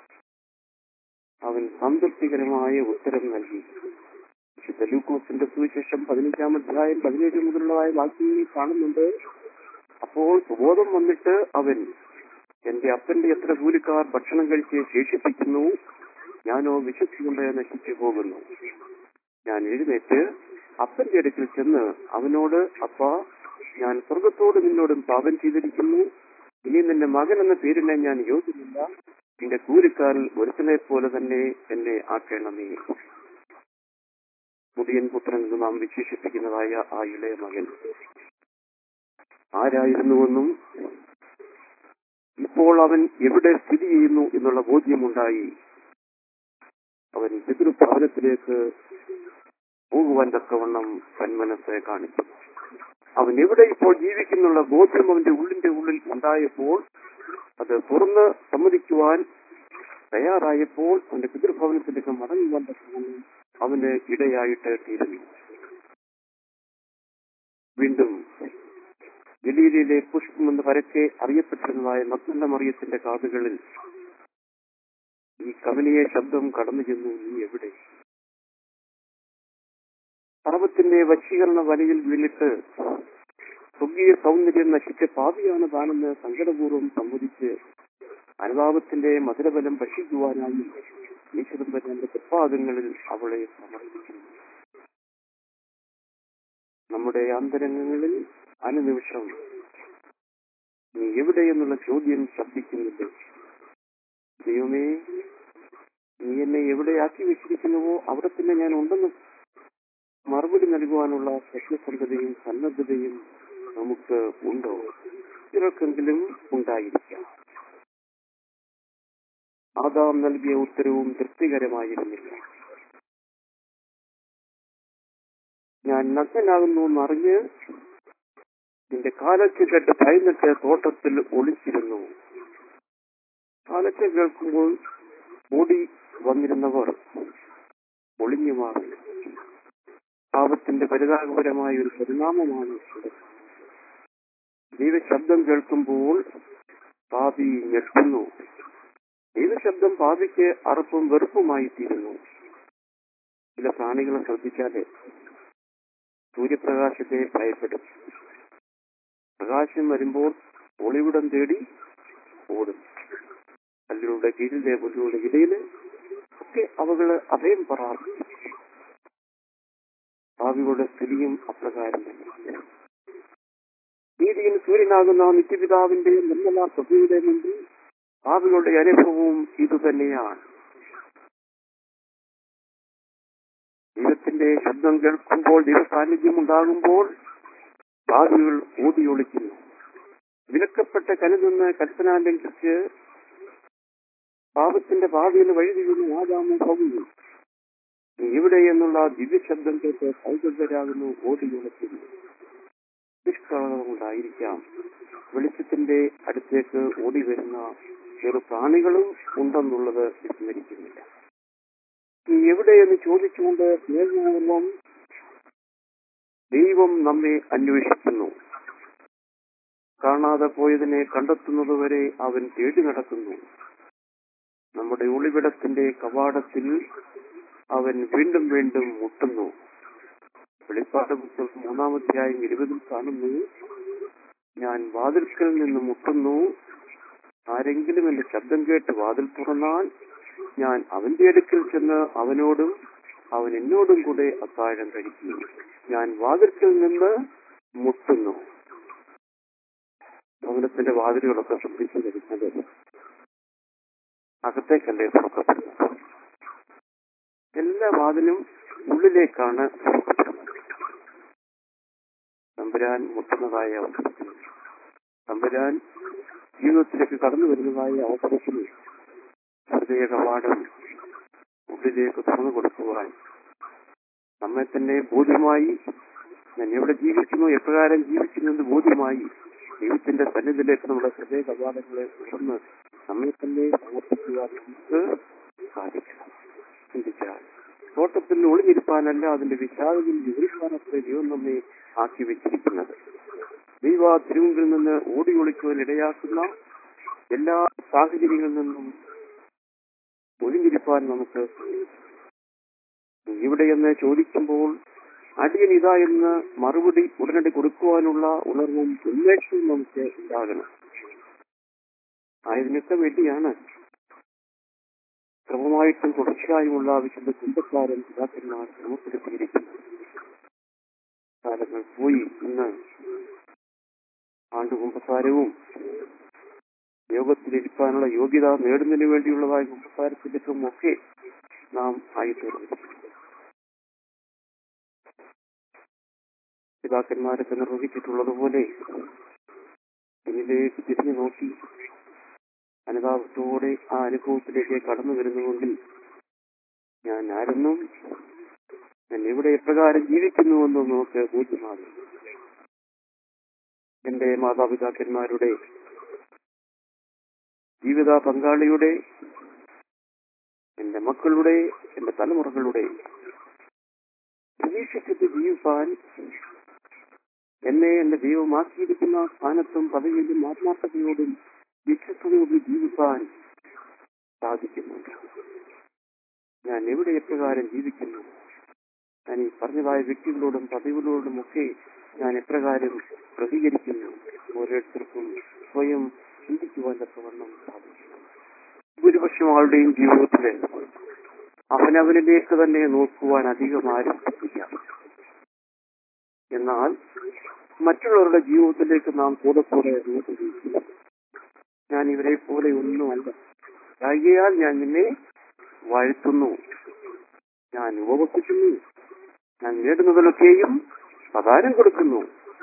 അവൻ സംതൃപ്തികരമായ ഉത്തരം നൽകി വിശുദ്ധ ലൂക്കോസിന്റെ സുവിശേഷം പതിനഞ്ചാം അധ്യായം പതിനേഴ് മുതലുള്ളതായ വാക്യങ്ങളിൽ കാണുന്നുണ്ട് അപ്പോൾ സുബോധം വന്നിട്ട് അവൻ എന്റെ അപ്പന്റെ എത്ര കൂലിക്കാർ ഭക്ഷണം കഴിച്ച് ശേഷിപ്പിക്കുന്നു ഞാനോ വിശ്വസിക്കൊണ്ട് നശിച്ചു പോകുന്നു ഞാൻ എഴുന്നേറ്റ് അപ്പന്റെ അടുക്കൽ ചെന്ന് അവനോട് അപ്പ ഞാൻ സ്വർഗത്തോട് നിന്നോടും പാപം ചെയ്തിരിക്കുന്നു ഇനി നിന്റെ മകൻ എന്ന പേരിനെ ഞാൻ യോഗ്യമില്ല നിന്റെ കൂലിക്കാരിൽ ഒരുത്തനെ പോലെ തന്നെ എന്നെ ആക്കണമേ മുടിയൻ പുത്രൻ എന്ന് നാം വിശേഷിപ്പിക്കുന്നതായ ആ ഇളയ മകൻ ആരായിരുന്നുവെന്നും ഇപ്പോൾ അവൻ എവിടെ സ്ഥിതി ചെയ്യുന്നു എന്നുള്ള ബോധ്യമുണ്ടായി അവൻ പിതൃഭവനത്തിലേക്ക് പോകുവാൻ തക്കവണ്ണം സന്മനസ്സെ കാണിച്ചു അവൻ എവിടെ ഇപ്പോൾ ജീവിക്കുന്നുള്ള ബോധ്യം അവന്റെ ഉള്ളിന്റെ ഉള്ളിൽ ഉണ്ടായപ്പോൾ അത് തുറന്ന് സമ്മതിക്കുവാൻ തയ്യാറായപ്പോൾ അവന്റെ പിതൃഭവനത്തിലേക്ക് മടങ്ങുവാൻ തക്കവണ്ണം അവന് ഇടയായിട്ട് തീരുന്നു വീണ്ടും ഗലീലയിലെ പുഷ്പം എന്ന് പരക്കെ അറിയപ്പെട്ടിരുന്നതായ മക്കളുടെ മറിയത്തിന്റെ കാതുകളിൽ ഈ കവനിയെ ശബ്ദം കടന്നു ചെന്നു നീ എവിടെ പർവ്വത്തിന്റെ വശീകരണ വലയിൽ വീണിട്ട് സ്വർഗീയ സൗന്ദര്യം നശിച്ച പാപിയാണ് താനെന്ന് സങ്കടപൂർവ്വം സമ്മതിച്ച് അനുതാപത്തിന്റെ മധുരബലം ഭക്ഷിക്കുവാനായി ഈശ്വരൻ തന്റെ തൃപ്പാദങ്ങളിൽ അവളെ സമർപ്പിക്കുന്നു നമ്മുടെ അന്തരംഗങ്ങളിൽ അനുനിമിഷം നീ എവിടെ എന്നുള്ള ചോദ്യം ശബ്ദിക്കുന്നുണ്ട് ദൈവമേ നീ എന്നെ എവിടെയാക്കി വെച്ചിരിക്കുന്നുവോ അവിടെ തന്നെ ഞാൻ ഉണ്ടെന്ന് മറുപടി നൽകുവാനുള്ള സത്യസന്ധതയും സന്നദ്ധതയും നമുക്ക് ഉണ്ടോ ചിലർക്കെങ്കിലും ഉണ്ടായിരിക്കാം ആദാം നൽകിയ ഉത്തരവും തൃപ്തികരമായിരുന്നില്ല ഞാൻ നഗ്നനാകുന്നു എന്നറിഞ്ഞ് നിന്റെ കാലച്ച് കേട്ട് ഭയന്നിട്ട് തോട്ടത്തിൽ ഒളിച്ചിരുന്നു കാലച്ച് കേൾക്കുമ്പോൾ ഓടി വന്നിരുന്നവർ ഒളിഞ്ഞു മാറി പാപത്തിന്റെ പരിതാപകരമായ ഒരു പരിണാമമാണ് ഇവിടെ. ദൈവശബ്ദം കേൾക്കുമ്പോൾ പാപി ഞെട്ടുന്നു ദൈവശബ്ദം പാപിക്ക് അറപ്പും വെറുപ്പുമായി തീരുന്നു ചില പ്രാണികളെ ശ്രദ്ധിച്ചാല് സൂര്യപ്രകാശത്തെ ഭയപ്പെടും പ്രകാശം വരുമ്പോൾ ഒളിവിടം തേടി ഓടും കല്ലുകളുടെ കീഴിലെ പുല്ലുകളുടെ ഇടയില് ഒക്കെ അവകള് അഭയം പ്രാർത്ഥിക്കും ഭാവികളുടെ സ്ഥിതിയും അപ്രകാരം തന്നെ നീതിയിൽ സൂര്യനാകുന്ന നിത്യപിതാവിന്റെ നിർമ്മല പ്രഭുയുടെ മുമ്പിൽ ഭാവികളുടെ അനുഭവവും ഇതുതന്നെയാണ് ദൈവത്തിന്റെ ശബ്ദം കേൾക്കുമ്പോൾ ദൈവ സാന്നിധ്യം ഉണ്ടാകുമ്പോൾ ഭാവികൾ ഓടിയൊളിക്കുന്നു വിലക്കപ്പെട്ട കരുതുന്ന കൽപ്പന ലംഘിച്ച് പാപത്തിന്റെ ഭാവിയിൽ വഴിതിരിഞ്ഞ് ആദാമും ഭവിയും നീ ഇവിടെ എന്നുള്ള ദിവ്യശബ്ദം കേട്ട് സൗകര്യരാകുന്നു ഓടിയൊളിക്കുന്നു നിഷ്ക തയ്യാറാകാതെ കൊണ്ടായിരിക്കാം വെളിച്ചത്തിന്റെ അടുത്തേക്ക് ഓടി വരുന്ന ചെറു പ്രാണികളും ഉണ്ടെന്നുള്ളത് വിസ്മരിക്കുന്നില്ല നീ എവിടെയെന്ന് ചോദിച്ചുകൊണ്ട് സ്നേഹപൂർവം ദൈവം നമ്മെ അന്വേഷിക്കുന്നു കാണാതെ പോയതിനെ കണ്ടെത്തുന്നതുവരെ അവൻ തേടി നടക്കുന്നു നമ്മുടെ ഒളിവിടത്തിന്റെ കവാടത്തിൽ അവൻ വീണ്ടും വീണ്ടും മുട്ടുന്നു വെളിപ്പാട് പുസ്തകം മൂന്നാമധ്യായം ഇരുപതിൽ കാണുന്നു ഞാൻ വാതിൽക്കൽ നിന്ന് മുട്ടുന്നു ആരെങ്കിലും എന്റെ ശബ്ദം കേട്ട് വാതിൽ തുറന്നാൽ ഞാൻ അവന്റെ അടുക്കൽ ചെന്ന് അവനോടും അവൻ എന്നോടും കൂടെ അത്താഴം കഴിക്കുന്നു ഞാൻ വാതിൽക്കൽ നിന്ന് മുട്ടുന്നു ഭവനത്തിന്റെ വാതിലുകളൊക്കെ ശ്രദ്ധിച്ചു വരുന്നത് അകത്തേക്കല്ലേ തുറക്കപ്പെടുന്നത് എല്ലാ വാതിലും ഉള്ളിലേക്കാണ് തുറക്കപ്പെടുന്നത് തമ്പുരാൻ മുട്ടുന്നതായ അവസരത്തിൽ തമ്പുരാൻ ജീവിതത്തിലേക്ക് കടന്നു വരുന്നതായ അവസരത്തിൽ ഹൃദയ കവാടം ഉള്ളിലേക്ക് തുറന്നു കൊടുക്കുവാൻ നമ്മെ തന്നെ ബോധ്യമായി ഞാൻ എവിടെ ജീവിക്കുന്നു എപ്രകാരം ജീവിക്കുന്നു എന്ന് ബോധ്യമായി ദൈവത്തിന്റെ സന്നിധിയിലേക്ക് നമ്മുടെ ഹൃദയ കവാടങ്ങളെ തുറന്ന് നമ്മെ തന്നെ സമർപ്പിക്കുവാൻ നമുക്ക് സാധിക്കണം ചിന്തിച്ചാൽ തോട്ടത്തിൽ ഒളിഞ്ഞിരിപ്പാനല്ല അതിന്റെ വിശാലതയിൽ വിവരിക്കാനത്ര ദൈവം നമ്മെ ആക്കി വെച്ചിരിക്കുന്നത് ദൈവ തിരുമുമ്പിൽ നിന്ന് ഓടി ഒളിക്കുവാൻ ഇടയാക്കുന്ന എല്ലാ സാഹചര്യങ്ങളിൽ നിന്നും ഒഴിഞ്ഞിരിപ്പാൻ നമുക്ക് ഇവിടെയെന്ന് ചോദിക്കുമ്പോൾ അടിയൻ ഇതാ എന്ന് മറുപടി ഉടനടി കൊടുക്കുവാനുള്ള ഉണർവും ഉന്മേഷവും നമുക്ക് ഉണ്ടാകണം ആയതിനൊക്കെ വേണ്ടിയാണ് ക്രമമായിട്ടും തുടർച്ചയായുമുള്ള വിശുദ്ധ കുടുംബക്കാരൻ പിതാക്കന്മാർ ക്രമപ്പെടുത്തിയിരിക്കുന്നത് കാലങ്ങൾ പോയി ഇന്ന് ആണ്ടുകുമ്പസാരവും യോഗത്തിലിരിക്കാനുള്ള യോഗ്യത നേടുന്നതിന് വേണ്ടിയുള്ളതായ കുമ്പസാരത്തിലേക്കും ഒക്കെ നാം ആയിത്തീർന്നു പിതാക്കന്മാരൊക്കെ നിർവഹിച്ചിട്ടുള്ളതുപോലെ എന്നിലേക്ക് തിരിഞ്ഞു നോക്കി അനുതാപത്തോടെ ആ അനുഭവത്തിലേക്ക് കടന്നു വരുന്നുവെങ്കിൽ ഞാൻ ആരെന്നും ഞാൻ ഇവിടെ എപ്രകാരം ജീവിക്കുന്നുവെന്നും നമുക്ക് ബോധ്യമാകും എന്റെ മാതാപിതാക്കന്മാരുടെ ജീവിത പങ്കാളിയുടെ എന്റെ മക്കളുടെ എന്റെ തലമുറകളുടെ പ്രതീക്ഷിച്ചിട്ട് ജീവിപ്പാൻ എന്നെ എന്റെ ദൈവമാക്കിയിരിക്കുന്ന സ്ഥാനത്തും പദവിയിലും ആത്മാർത്ഥതയോടും വിശ്വസ്തയോടും ജീവിപ്പാൻ സാധിക്കുന്നുണ്ട് ഞാൻ എവിടെ എപ്രകാരം ജീവിക്കുന്നു ഞാൻ ഈ പറഞ്ഞതായ വ്യക്തികളോടും പദവികളോടും ഒക്കെ ഞാൻ എപ്രകാരം പ്രതികരിക്കുന്നു ഓരോരുത്തർക്കും സ്വയം ചിന്തിക്കുവാൻ തക്കവണ്ണം സാധിക്കുന്നു ഭൂരിപക്ഷം ആളുടെയും ജീവിതത്തില് അവനവനിലേക്ക് തന്നെ നോക്കുവാൻ അധികം ആരും ശ്രദ്ധിക്കാം എന്നാൽ മറ്റുള്ളവരുടെ ജീവിതത്തിലേക്ക് നാം കൂടെ കൂടെ നോക്കുകയും ഞാൻ ഇവരെ പോലെ ഒന്നുമല്ല ആകിയാൽ ഞാൻ നിന്നെ വാഴ്ത്തുന്നു ഞാൻ ഉപവസിക്കുന്നു ഞാൻ നേടുന്നതിലൊക്കെയും പ്രധാനം കൊടുക്കുന്നു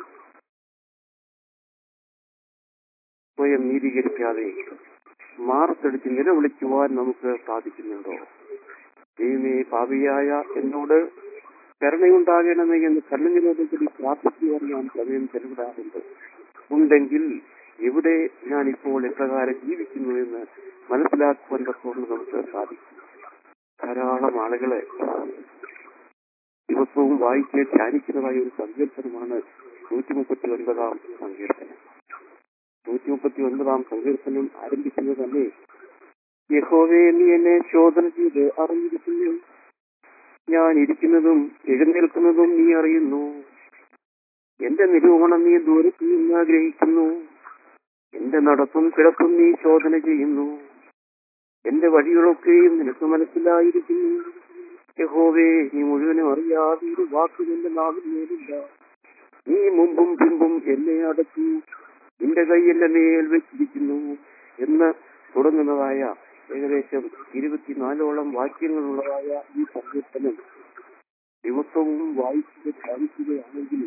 സ്വയം നീതീകരിക്കാതെ മാറത്തടിച്ച് നിലവിളിക്കുവാൻ നമുക്ക് സാധിക്കുന്നുണ്ടോ ദൈവമേ പാപിയായ എന്നോട് കരുണയുണ്ടാകണമേ എന്ന് കണ്ണുകളോട് കൂടി പ്രാർത്ഥിക്കുവാൻ നാം സമയം ചെലവിടാറുണ്ട് ഉണ്ടെങ്കിൽ ഇവിടെ ഞാൻ ഇപ്പോൾ എപ്രകാരം ജീവിക്കുന്നു എന്ന് മനസ്സിലാക്കുവാൻ തക്കോളം നമുക്ക് സാധിക്കും ധാരാളം ആളുകളെ ദിവസവും വായിച്ച് ധ്യാനിക്കുന്നതായ ഒരു സങ്കീർത്തനമാണ് നൂറ്റി മുപ്പത്തി ഒൻപതാം സങ്കീർത്തനം നൂറ്റി മുപ്പത്തി ഒൻപതാം സങ്കീർത്തനം ആരംഭിക്കുന്നത് തന്നെ യഹോവേ നീ എന്നെ ശോധന ചെയ്ത് അറിഞ്ഞിരിക്കുന്നു ഞാൻ ഇരിക്കുന്നതും എഴുന്നേൽക്കുന്നതും നീ അറിയുന്നു എന്റെ നിരൂപണം നീ ദൂരത്ത് നിന്ന് ആഗ്രഹിക്കുന്നു എന്റെ നടപ്പും കിടപ്പും നീ ശോധന ചെയ്യുന്നു എന്റെ വഴികളൊക്കെയും നിനക്ക് മനസ്സിലായിരിക്കുന്നു യഹോവേ നീ മുഴുവനും അറിയാതെ ഒരു വാക്കും എന്റെ നാവിൽ മേലില്ല നീ മുമ്പും പിമ്പും എന്നെ അടച്ചു നിന്റെ കൈ എന്റെ മേൽ വെച്ചിരിക്കുന്നു എന്ന് തുടങ്ങുന്നതായ ഏകദേശം ഇരുപത്തിനാലോളം വാക്യങ്ങളുള്ളതായ ഈ സങ്കീർത്തനം ദിവസവും വായിക്കുക ധ്യാനിക്കുകയാണെങ്കിൽ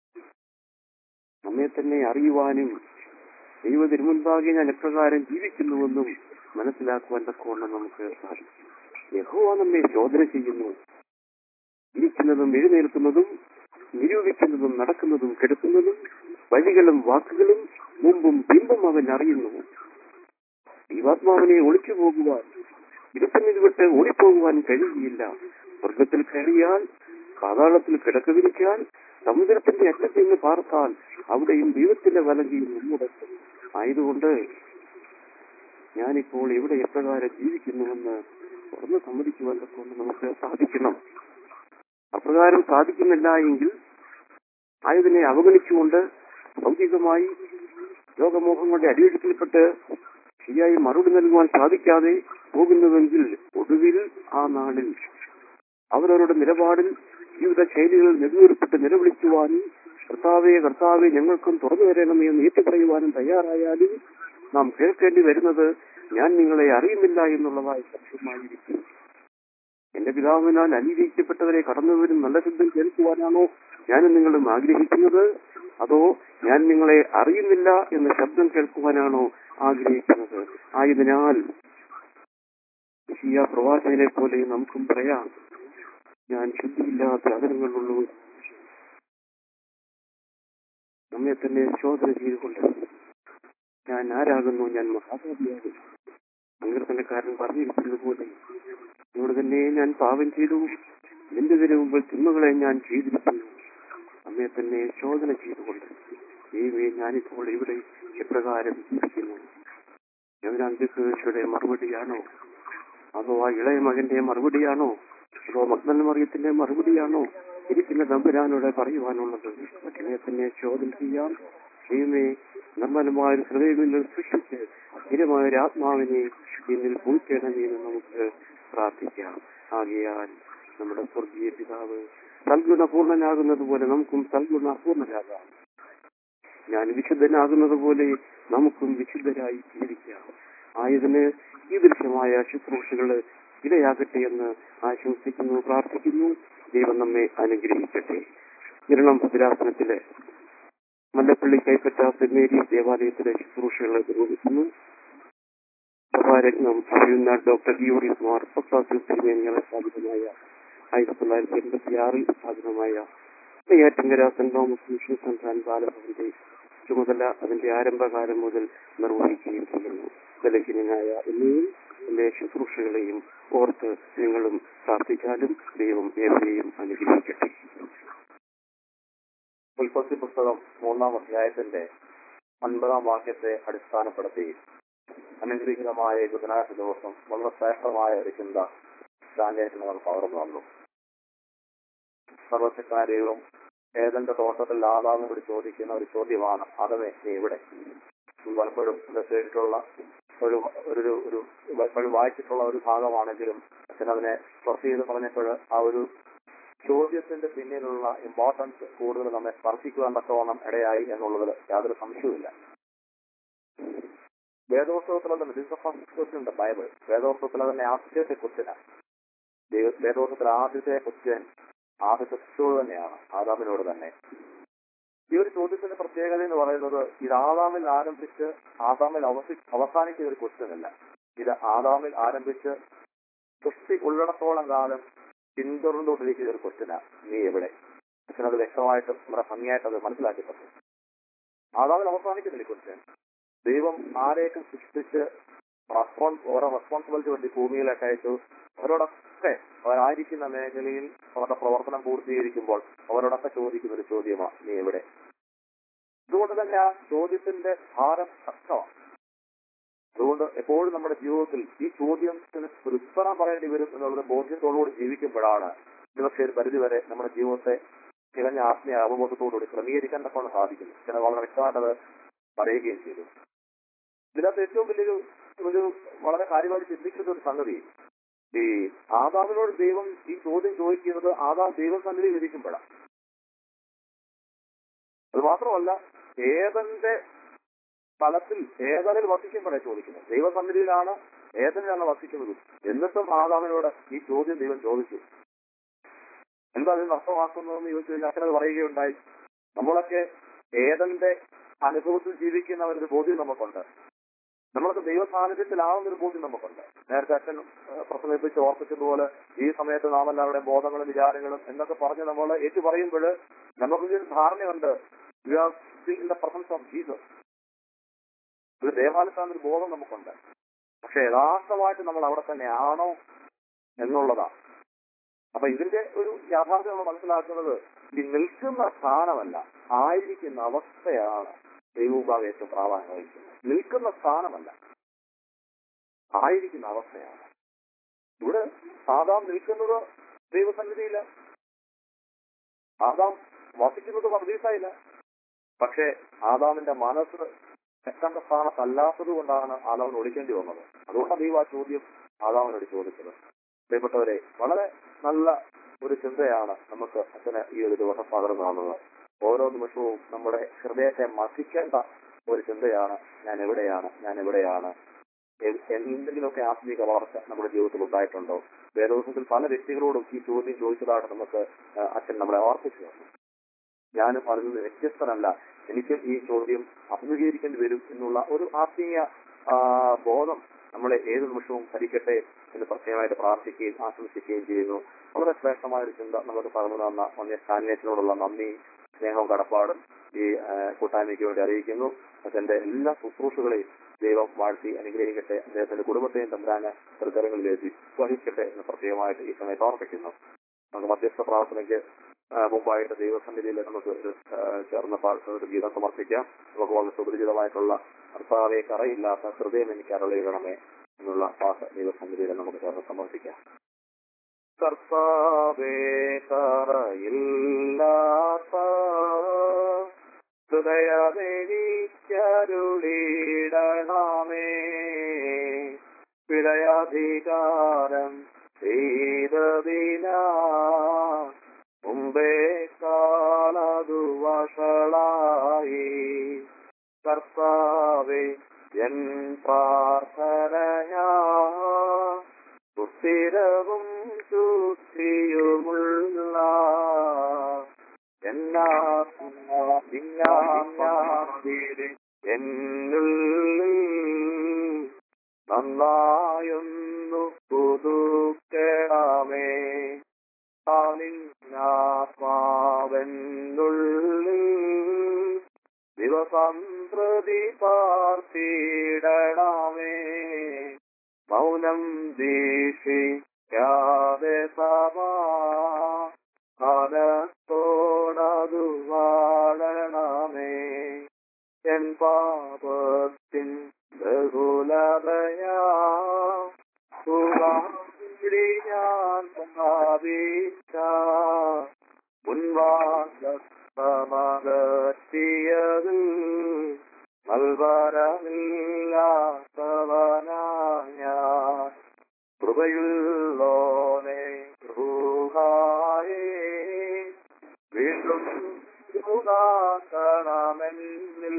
നമ്മെ തന്നെ അറിയുവാനും ദൈവ തിരുമുൻപാകെ ഞാൻ എപ്രകാരം ജീവിക്കുന്നുവെന്നും മനസ്സിലാക്കുവാൻ തക്കവണ്ണം നമുക്ക് സാധിക്കും യഹോവ നമ്മെ ശോധന ചെയ്യുന്നു ഇരിക്കുന്നതും എഴുന്നേൽക്കുന്നതും നിരൂപിക്കുന്നതും നടക്കുന്നതും കെടുക്കുന്നതും വഴികളും വാക്കുകളും മുമ്പും പിമ്പും അവൻ അറിയുന്നു ദൈവാത്മാവിനെ ഒളിച്ചു പോകുവാൻ ഇരുത്തമിത് വിട്ട് ഓടിപ്പോകുവാൻ കഴിയുകയില്ല സ്വർഗത്തിൽ കയറിയാൽ പാതാളത്തിൽ കിടക്ക വിരിച്ചാൽ സമുദ്രത്തിന്റെ അറ്റത്ത് നിന്ന് പാർത്താൽ അവിടെയും ദൈവത്തിന്റെ വലകിയും മുമ്മുടക്കും ആയതുകൊണ്ട് ഞാനിപ്പോൾ എവിടെ എപ്രകാരം ജീവിക്കുന്നുവെന്ന് തുറന്ന് സമ്മതിക്കുവാൻ കൊണ്ട് നമുക്ക് സാധിക്കണം അപ്രകാരം സാധിക്കുന്നില്ല എങ്കിൽ ആയതിനെ അവഗണിച്ചുകൊണ്ട് ഭൗതികമായി രോഗമോഹങ്ങളുടെ അടിയൊഴുക്കിൽപ്പെട്ട് ശരിയായി മറുപടി നൽകുവാൻ സാധിക്കാതെ പോകുന്നുവെങ്കിൽ ഒടുവിൽ ആ നാളിൽ അവരവരുടെ നിലപാടിൽ ജീവിത ശൈലികൾ നെടുവേർപ്പെട്ട് നിലവിളിക്കുവാനും കർത്താവെ കർത്താവെ ഞങ്ങൾക്കും തുറന്നു തരണമേ എന്ന് ഏറ്റുപറയുവാനും തയ്യാറായാലും നാം കേൾക്കേണ്ടി വരുന്നത് ഞാൻ നിങ്ങളെ അറിയുന്നില്ല എന്നുള്ളതായി സത്യമായിരിക്കും എന്റെ പിതാവിനാൽ അനുഗ്രഹിക്കപ്പെട്ടവരെ കടന്നുവരും നല്ല ശബ്ദം കേൾക്കുവാനാണോ ഞാൻ നിങ്ങളും ആഗ്രഹിക്കുന്നത് അതോ ഞാൻ നിങ്ങളെ അറിയുന്നില്ല എന്ന ശബ്ദം കേൾക്കുവാനാണോ ആഗ്രഹിക്കുന്നത് ആയതിനാൽ ഷിയ പ്രവാചകനെ പോലെ നമുക്കും പറയാം ഞാൻ ശുദ്ധിയില്ലാത്ത അകലങ്ങളുള്ളൂ നമ്മെ തന്നെ ശോധന ചെയ്തുകൊണ്ട് ഞാൻ ആരാകുന്നു ഞാൻ മഹാഭാവിയാകും സങ്കീർത്തനക്കാരൻ പറഞ്ഞിരിക്കുന്നത് പോലെ ഇവിടെ തന്നെ ഞാൻ പാപം ചെയ്തു നിന്റെ ഇതിനു മുമ്പിൽ തിന്മകളെ ഞാൻ ചെയ്തിരിക്കുന്നു നമ്മെ തന്നെ ശോധന ചെയ്തുകൊണ്ട് ദൈവമേ ഞാനിപ്പോൾ ഇവിടെ എപ്രകാരം ഇരിക്കുന്നു യവനാന്തിയുടെ മറുപടിയാണോ അതോ ആ ഇളയ മകന്റെ മറുപടിയാണോ അതോ മഗ്നൽ മറിയത്തിന്റെ മറുപടിയാണോ ഇരിക്കുന്ന നമ്പുരാനോട് പറയുവാനുള്ളത് മക്കളെ തന്നെ ചോദ്യം ചെയ്യാം ദൈവമേ നിർമ്മലമായ ഒരു ഹൃദയങ്ങളിൽ സൃഷ്ടിച്ച് സ്ഥിരമായ ഒരു ആത്മാവിനെ എന്നിൽ പൂഴ്ത്തേണമേ എന്ന് നമുക്ക് പ്രാർത്ഥിക്കാം ആകയാൽ നമ്മുടെ സ്വർഗീയ പിതാവ് സൽഗുണപൂർണനാകുന്നത് പോലെ നമുക്കും സൽഗുണ അപൂർണരാകാം ഞാൻ വിശുദ്ധനാകുന്നത് പോലെ നമുക്കും വിശുദ്ധരായി ജീവിക്കാം ആയതിന് ഈ ദൃശ്യമായ ശുശ്രൂഷകള് ഇടയാകട്ടെ എന്ന് ആശംസിക്കുന്നു പ്രാർത്ഥിക്കുന്നു ദൈവം നമ്മെ അനുഗ്രഹിക്കട്ടെ കിരണം ഭദ്രാസനത്തിലെ മല്ലപ്പള്ളി കൈപ്പറ്റ സെന്റ് മേരീസ് ദേവാലയത്തിലെ ശുശ്രൂഷകൾ നിർവഹിക്കുന്നു സഭാരത്നം അറിയുന്ന ഡോക്ടർ യൂറിസ് മാർ പ്രസാദ് തിരുമേനികളെ സ്ഥാപിതമായ ആയിരത്തി തൊള്ളായിരത്തി എൺപത്തി ആറിൽ സ്ഥാപിതമായ Neyyattinkara Saint Thomas mission Samsthan ബാലഭവന്റെ ചുമതല അതിന്റെ ആരംഭകാലം മുതൽ നിർവഹിക്കുകയും ചെയ്യുന്നു ബലഹീനനായ എന്നെയും എന്റെ ശുശ്രൂഷകളെയും ഓർത്ത് നിങ്ങളും പ്രാർത്ഥിച്ചാലും ദൈവം ഏവരെയും അനുഗ്രഹിക്കട്ടെ ഉൽപ്പത്തി പുസ്തകം മൂന്നാം അധ്യായത്തിന്റെ ഒൻപതാം വാക്യത്തെ അടിസ്ഥാനപ്പെടുത്തി അനുഗ്രഹീതമായ ഈ ബുധനാഴ്ച ദിവസം വളരെ ശ്രേഷ്ഠമായ ഒരു ചിന്ത ദാനിയേറ്റ് നമ്മൾ പകർന്നു തന്നു സർവശക്കാരെയും ഏതെന്റെ തോട്ടത്തിൽ ആദാമിനോട് ചോദിക്കുന്ന ഒരു ചോദ്യമാണ് ആദമേ നീ ഇവിടെ ഇത് പലപ്പോഴും ഇത് കേട്ടിട്ടുള്ള ഒരു ഒരു ഒരു പലപ്പോഴും വായിച്ചിട്ടുള്ള ഒരു ഭാഗമാണെങ്കിലും അച്ഛൻ അതിനെ സ്പർശ ചെയ്ത് പറഞ്ഞപ്പോൾ ആ ഒരു ചോദ്യത്തിന്റെ പിന്നിലുള്ള ഇമ്പോർട്ടൻസ് കൂടുതൽ നമ്മെ സ്പർശിക്കുവാൻ തക്കവണ്ണം ഇടയായി എന്നുള്ളതിൽ യാതൊരു സംശയവുമില്ല വേദോത്സവത്തിൽ തന്നെ this first question the Bible വേദോത്സവത്തിൽ തന്നെ ആദ്യത്തെ ക്വസ്റ്റ്യനാണ് വേദോത്സവത്തിലെ ആദ്യത്തെ ക്വസ്റ്റ്യൻ ആദ്യത്തെ ശിശുവ് തന്നെയാണ് ആദാമിനോട് തന്നെ ഈ ഒരു ചോദ്യത്തിന്റെ പ്രത്യേകത എന്ന് പറയുന്നത് ഇത് ആദാമിൽ ആരംഭിച്ച് ആദാമിൽ അവസി അവസാനിക്കുന്ന ഒരു ക്വസ്റ്റ്യൻ അല്ല ഇത് ആദാമിൽ ആരംഭിച്ച് സൃഷ്ടി ഉള്ളിടത്തോളം കാലം പിന്തുടർന്നുകൊണ്ടിരിക്കുന്ന ഒരു ക്വസ്റ്റ്യനാണ് നീ എവിടെ അച്ഛൻ അത് വ്യക്തമായിട്ട് നമ്മുടെ ഭംഗിയായിട്ട് അത് മനസ്സിലാക്കി തന്നു ആദാമിൽ അവസാനിക്കുന്നില്ല ക്വസ്റ്റ്യൻ ദൈവം ആരെയൊക്കെ സൃഷ്ടിച്ച് റെസ്പോൺസ് ഓരോ റെസ്പോൺസിബിലിറ്റി വേണ്ടി ഭൂമിയിലൊക്കെ അയച്ചു അവരോടൊക്കെ അവരായിരിക്കുന്ന മേഖലയിൽ അവരുടെ പ്രവർത്തനം പൂർത്തീകരിക്കുമ്പോൾ അവരോടൊക്കെ ചോദിക്കുന്ന ഒരു ചോദ്യമാണ് നീ എവിടെ അതുകൊണ്ട് തന്നെ ആ ചോദ്യത്തിന്റെ ഭാരം ശക്തമാണ് അതുകൊണ്ട് എപ്പോഴും നമ്മുടെ ജീവിതത്തിൽ ഈ ചോദ്യത്തിന് ഒരു ഉത്തരം പറയേണ്ടി വരും എന്നുള്ള ബോധ്യത്തോടുകൂടി ജീവിക്കുമ്പോഴാണ് ഒരുപക്ഷെ ഒരു പരിധിവരെ നമ്മുടെ ജീവിതത്തെ തികഞ്ഞ ആത്മീയ അവബോധത്തോടുകൂടി ക്രമീകരിക്കാൻ തക്കൊണ്ട് സാധിക്കുന്നു ചില വളരെ വ്യക്തമായിട്ടത് പറയുകയും ചെയ്തു ഇതിനകത്ത് ഏറ്റവും വലിയൊരു ഒരു വളരെ കാര്യമായി ചിന്തിക്കുന്ന ഒരു സംഗതി ഈ ആദാമിനോട് ദൈവം ഈ ചോദ്യം ചോദിക്കുന്നത് ആദാം ദൈവസന്നിധി വിധിക്കുമ്പോഴാണ് അത് മാത്രമല്ല ഏതന്റെ സ്ഥലത്തിൽ ഏതനിൽ വസിക്കുമ്പോഴേ ചോദിക്കുന്നത് ദൈവസന്നിധിയിലാണ് ഏതനിലാണ് വസിക്കുന്നത് എന്നിട്ടും ആദാമിനോട് ഈ ചോദ്യം ദൈവം ചോദിച്ചു എന്താ അതിന് അർത്ഥമാക്കുന്നതെന്ന് ചോദിച്ചു കഴിഞ്ഞാൽ അച്ഛനത് പറയുകയുണ്ടായി നമ്മളൊക്കെ ഏതന്റെ അനുഭവത്തിൽ ജീവിക്കുന്നവരൊരു ബോധ്യം നമുക്കുണ്ട് നമ്മളൊക്കെ ദൈവ സാന്നിധ്യത്തിലാവുന്ന ഒരു ബോധ്യം നമുക്കുണ്ട് നേരത്തെ അച്ഛൻ ഏഹ്, പ്രസംഗിപ്പിച്ച് ഓർപ്പിച്ചതുപോലെ ഈ സമയത്ത് നാം എല്ലാവരുടെ ബോധങ്ങളും വിചാരങ്ങളും എന്നൊക്കെ പറഞ്ഞ് നമ്മൾ ഏറ്റു പറയുമ്പോൾ നമുക്കൊരു ധാരണയുണ്ട് we are in the presence of Jesus ഒരു ദേവാലയത്താൻ ഒരു ബോധം നമുക്കുണ്ട് പക്ഷെ യഥാർത്ഥമായിട്ട് നമ്മൾ അവിടെ തന്നെ ആണോ എന്നുള്ളതാണ് അപ്പൊ ഇതിന്റെ ഒരു യാഥാർത്ഥ്യം നമ്മൾ മനസ്സിലാക്കുന്നത് ഈ നിൽക്കുന്ന സ്ഥാനമല്ല ആയിരിക്കുന്ന അവസ്ഥയാണ് ദൈവഭാവം ഏറ്റവും പ്രാധാന്യം വഹിക്കുന്നത് നിൽക്കുന്ന സ്ഥാനമല്ല ആയിരിക്കുന്ന അവസ്ഥയാണ് ഇവിടെ ആദാം നിൽക്കുന്നത് ദൈവസന്നിധിയില്ല ആദാം വസിക്കുന്നത് പർദീസായില്ല പക്ഷേ ആദാമിന്റെ മനസ്സ് തെറ്റന്റെ സ്ഥാനത്തല്ലാത്തത് കൊണ്ടാണ് ആദാമിന് ഒളിക്കേണ്ടി വന്നത് അതുകൊണ്ടാണ് ദൈവം ആ ചോദ്യം ആദാമിനോട് ചോദിച്ചത് പ്രിയപ്പെട്ടവരെ വളരെ നല്ല ഒരു ചിന്തയാണ് നമുക്ക് അച്ഛന് ഈ ഒരു ദിവസം പകർന്നു തന്നത് ഓരോ നിമിഷവും നമ്മുടെ ഹൃദയത്തെ മസിക്കേണ്ട ഒരു ചിന്തയാണ് ഞാൻ എവിടെയാണ് ഞാൻ എവിടെയാണ് എ- എന്തെങ്കിലുമൊക്കെ ആത്മീക വളർച്ച നമ്മുടെ ജീവിതത്തിൽ ഉണ്ടായിട്ടുണ്ടോ വേദോസത്തിൽ പല വ്യക്തികളോടും ഈ ചോദ്യം ചോദിച്ചതായിട്ട് നമുക്ക് ആ, അച്ഛൻ നമ്മളെ ഓർപ്പിച്ചു തന്നു ഞാനും അതിൽ നിന്ന് വ്യത്യസ്തനല്ല എനിക്ക് ഈ ചോദ്യം അഭിമുഖീകരിക്കേണ്ടി വരും എന്നുള്ള ഒരു ആത്മീയ ആ, ബോധം നമ്മളെ ഏത് നിമിഷവും ഭരിക്കട്ടെ എന്ന് പ്രത്യേകമായിട്ട് പ്രാർത്ഥിക്കുകയും ആശംസിക്കുകയും ചെയ്യുന്നു വളരെ ശ്രേഷ്ഠമായ ഒരു ചിന്ത നമുക്ക് പറഞ്ഞു തന്ന ഒന്നേ സാന്നിധ്യത്തിനോടുള്ള നന്ദി സ്നേഹവും കടപ്പാടും ഈ ആ, കൂട്ടായ്മയ്ക്ക് വേണ്ടി അറിയിക്കുന്നു അച്ഛന്റെ എല്ലാ ശുശ്രൂഷകളെയും ദൈവം വാഴ്ത്തി അനുഗ്രഹിക്കട്ടെ അദ്ദേഹത്തിന്റെ കുടുംബത്തെയും തമ്പ്രാന് തൃക്കരങ്ങളിലേക്ക് വഹിക്കട്ടെ എന്ന് പ്രത്യേകമായിട്ട് ഈ സമയത്ത് ഓർപ്പിക്കുന്നു നമുക്ക് മധ്യസ്ഥ പ്രാർത്ഥനയ്ക്ക് ആ, മുമ്പായിട്ട് ദൈവസന്നിധിയിൽ നമുക്ക് ഒരു, ആ, ചേർന്ന പാട്ട് ഒരു ഗീതം സമർപ്പിക്കാം നമുക്ക് വളരെ സുപരിചിതമായിട്ടുള്ള കർത്താവെ കറയില്ലാത്ത ഹൃദയം എനിക്ക് അരളിയിടണമേ എന്നുള്ള പാട്ട് ദൈവസന്നിധിയിൽ നമുക്ക് ചേർന്ന് സമർപ്പിക്കാം കർത്താവേ കറയില്ലാത്ത ഹൃദയമെനിക്കരുളിടണമേ പിഴയധികാരം ചെയ്തതിനാ മുമ്പേ കാലതു വഷളായി കർത്താവെ എൻ പ്രാർത്ഥനയാ സുസ്ഥിരവും ശുദ്ധിയുമുള്ള എന്നുള്ളിൽ നന്നായൊന്നു പുതുക്കണമേ ആത്മാവെന്നുള്ളിൽ ദിവസം പ്രതി പാർത്തിടണമേ മൗനം ദീക്ഷിക്കാതെ സമാ കാലത്തോടതു വാഴണമേ എൻ പാപത്തിൻ ബഹുലതയാ സുഖാരി ഞാൻ ഭാവിച്ച മുൻവാസമകറ്റിയത് നൽവരമില്ലാത്തവനായ കൃപയുള്ളോനെ ൃഹായേ വീണ്ടും ണമെന്നിൽ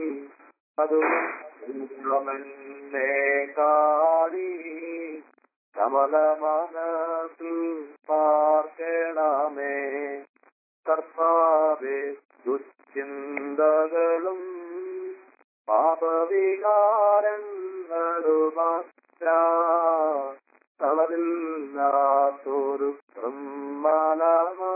അതുമെന്നെ കാടി കമല മനസ്സിൽ പാർക്കണമേ കർത്താവെ ദുശ്ചിന്തകളും പാപവികാരങ്ങളുമാത്ര തളരില്ലാത്തൊരു ബ്രഹ്മലമാ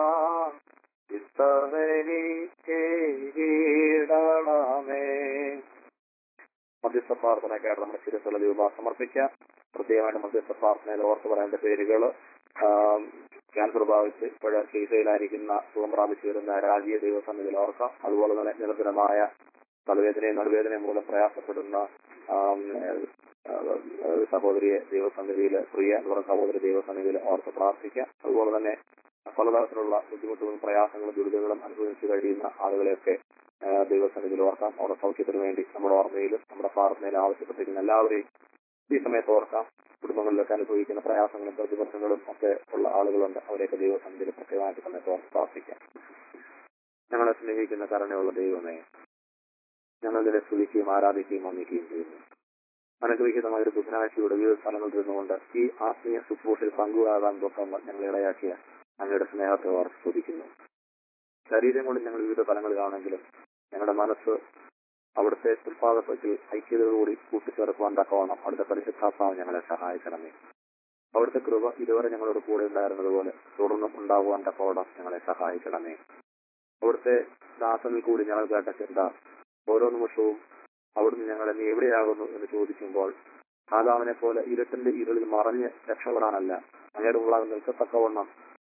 ഇത്തവനിക്കേടണമേ മധ്യസ്ഥ പ്രാർത്ഥനയ്ക്കായിട്ട് നമ്മുടെ ശിരസുള്ള രൂപ സമർപ്പിക്കാം പ്രത്യേകമായിട്ട് മധ്യസ്ഥ പ്രാർത്ഥനയിൽ ഓർത്ത് പറയേണ്ട പേരുകൾ ക്യാൻസർ ബാധിച്ച് ഇപ്പോഴ ചികിത്സയിലായിരിക്കുന്ന സുഖം പ്രാപിച്ചു വരുന്ന രാജീയ ദൈവസന്നിധിയിൽ ഓർക്കാം അതുപോലെ തന്നെ നിരന്തരമായ തലവേദനയും നടുവേദനയും മൂലം പ്രയാസപ്പെടുന്ന ആം, ഏഹ്, ഏഹ്, സഹോദരിയെ ദൈവസന്നിധിയിൽ പ്രിയ എന്ന് പറഞ്ഞ സഹോദരി ദൈവസന്നിധിയിൽ ഓർത്ത് പ്രാർത്ഥിക്കാം അതുപോലെ തന്നെ പലതരത്തിലുള്ള ബുദ്ധിമുട്ടുകളും പ്രയാസങ്ങളും ദുരിതങ്ങളും അനുഭവിച്ചു കഴിയുന്ന ആളുകളെയൊക്കെ ആ, ദൈവസന്നിധിയിൽ ഓർക്കാം അവരുടെ സൗഖ്യത്തിന് വേണ്ടി നമ്മുടെ ഓർമ്മയിലും നമ്മുടെ പ്രാർത്ഥനയിലും ആവശ്യപ്പെട്ടിരിക്കുന്ന എല്ലാവരെയും ഈ സമയത്ത് ഓർക്കാം കുടുംബങ്ങളിലൊക്കെ അനുഭവിക്കുന്ന പ്രയാസങ്ങളും പ്രതിബന്ധങ്ങളും ഒക്കെ ഉള്ള ആളുകളുണ്ട് അവരെയൊക്കെ ദൈവസന്നിധിയിൽ പ്രത്യേകമായിട്ട് സമയത്ത് ഓർത്ത് പ്രാർത്ഥിക്കാം ഞങ്ങളെ സ്നേഹിക്കുന്ന കരുണയുള്ള ദൈവമേ ഞങ്ങൾ ഇതിനെ സ്തുതിക്കുകയും ആരാധിക്കുകയും വന്ദിക്കുകയും ചെയ്യുന്നു അനുഗ്രഹീതമായ ഒരു ബുധനാഴ്ചയുടെ വിവിധ സ്ഥലങ്ങളിൽ നിന്നുകൊണ്ട് ഈ ആത്മീയ ശുശ്രൂഷയിൽ പങ്കുകാകാൻ തൊട്ടങ്ങൾ ഞങ്ങളെ ഇടയാക്കിയ അങ്ങയുടെ സ്നേഹത്തെ ഓർ സ്തുതിക്കുന്നു ശരീരം കൊണ്ട് ഞങ്ങൾ വിവിധ തലങ്ങളിലാണെങ്കിലും ഞങ്ങളുടെ മനസ്സ് അവിടുത്തെ തൃപ്പാദത്തിൽ ഐക്യതയോടുകൂടി കൂട്ടിച്ചേർക്കുവാൻ തക്കവണ്ണം അവിടുത്തെ പരിശുദ്ധാത്മാവ് ഞങ്ങളെ സഹായിക്കണമേ അവിടുത്തെ കൃപ ഇതുവരെ ഞങ്ങളോട് കൂടെ ഉണ്ടായിരുന്നതുപോലെ തുടർന്നും ഉണ്ടാകുവാൻ തക്കവണ്ണം ഞങ്ങളെ സഹായിക്കണമേ അവിടുത്തെ ദാസനിൽ കൂടി ഞങ്ങൾ കേട്ട ചിന്ത ഓരോ നിമിഷവും അവിടുന്ന് ഞങ്ങളെ നീ എവിടെയാകുന്നു എന്ന് ചോദിക്കുമ്പോൾ ആദാമിനെ പോലെ ഇരുട്ടിന്റെ ഇരുളിൽ മറഞ്ഞ് രക്ഷപ്പെടാനല്ല അങ്ങയുടെ മുമ്പാകെ നിൽക്കത്തക്കവണ്ണം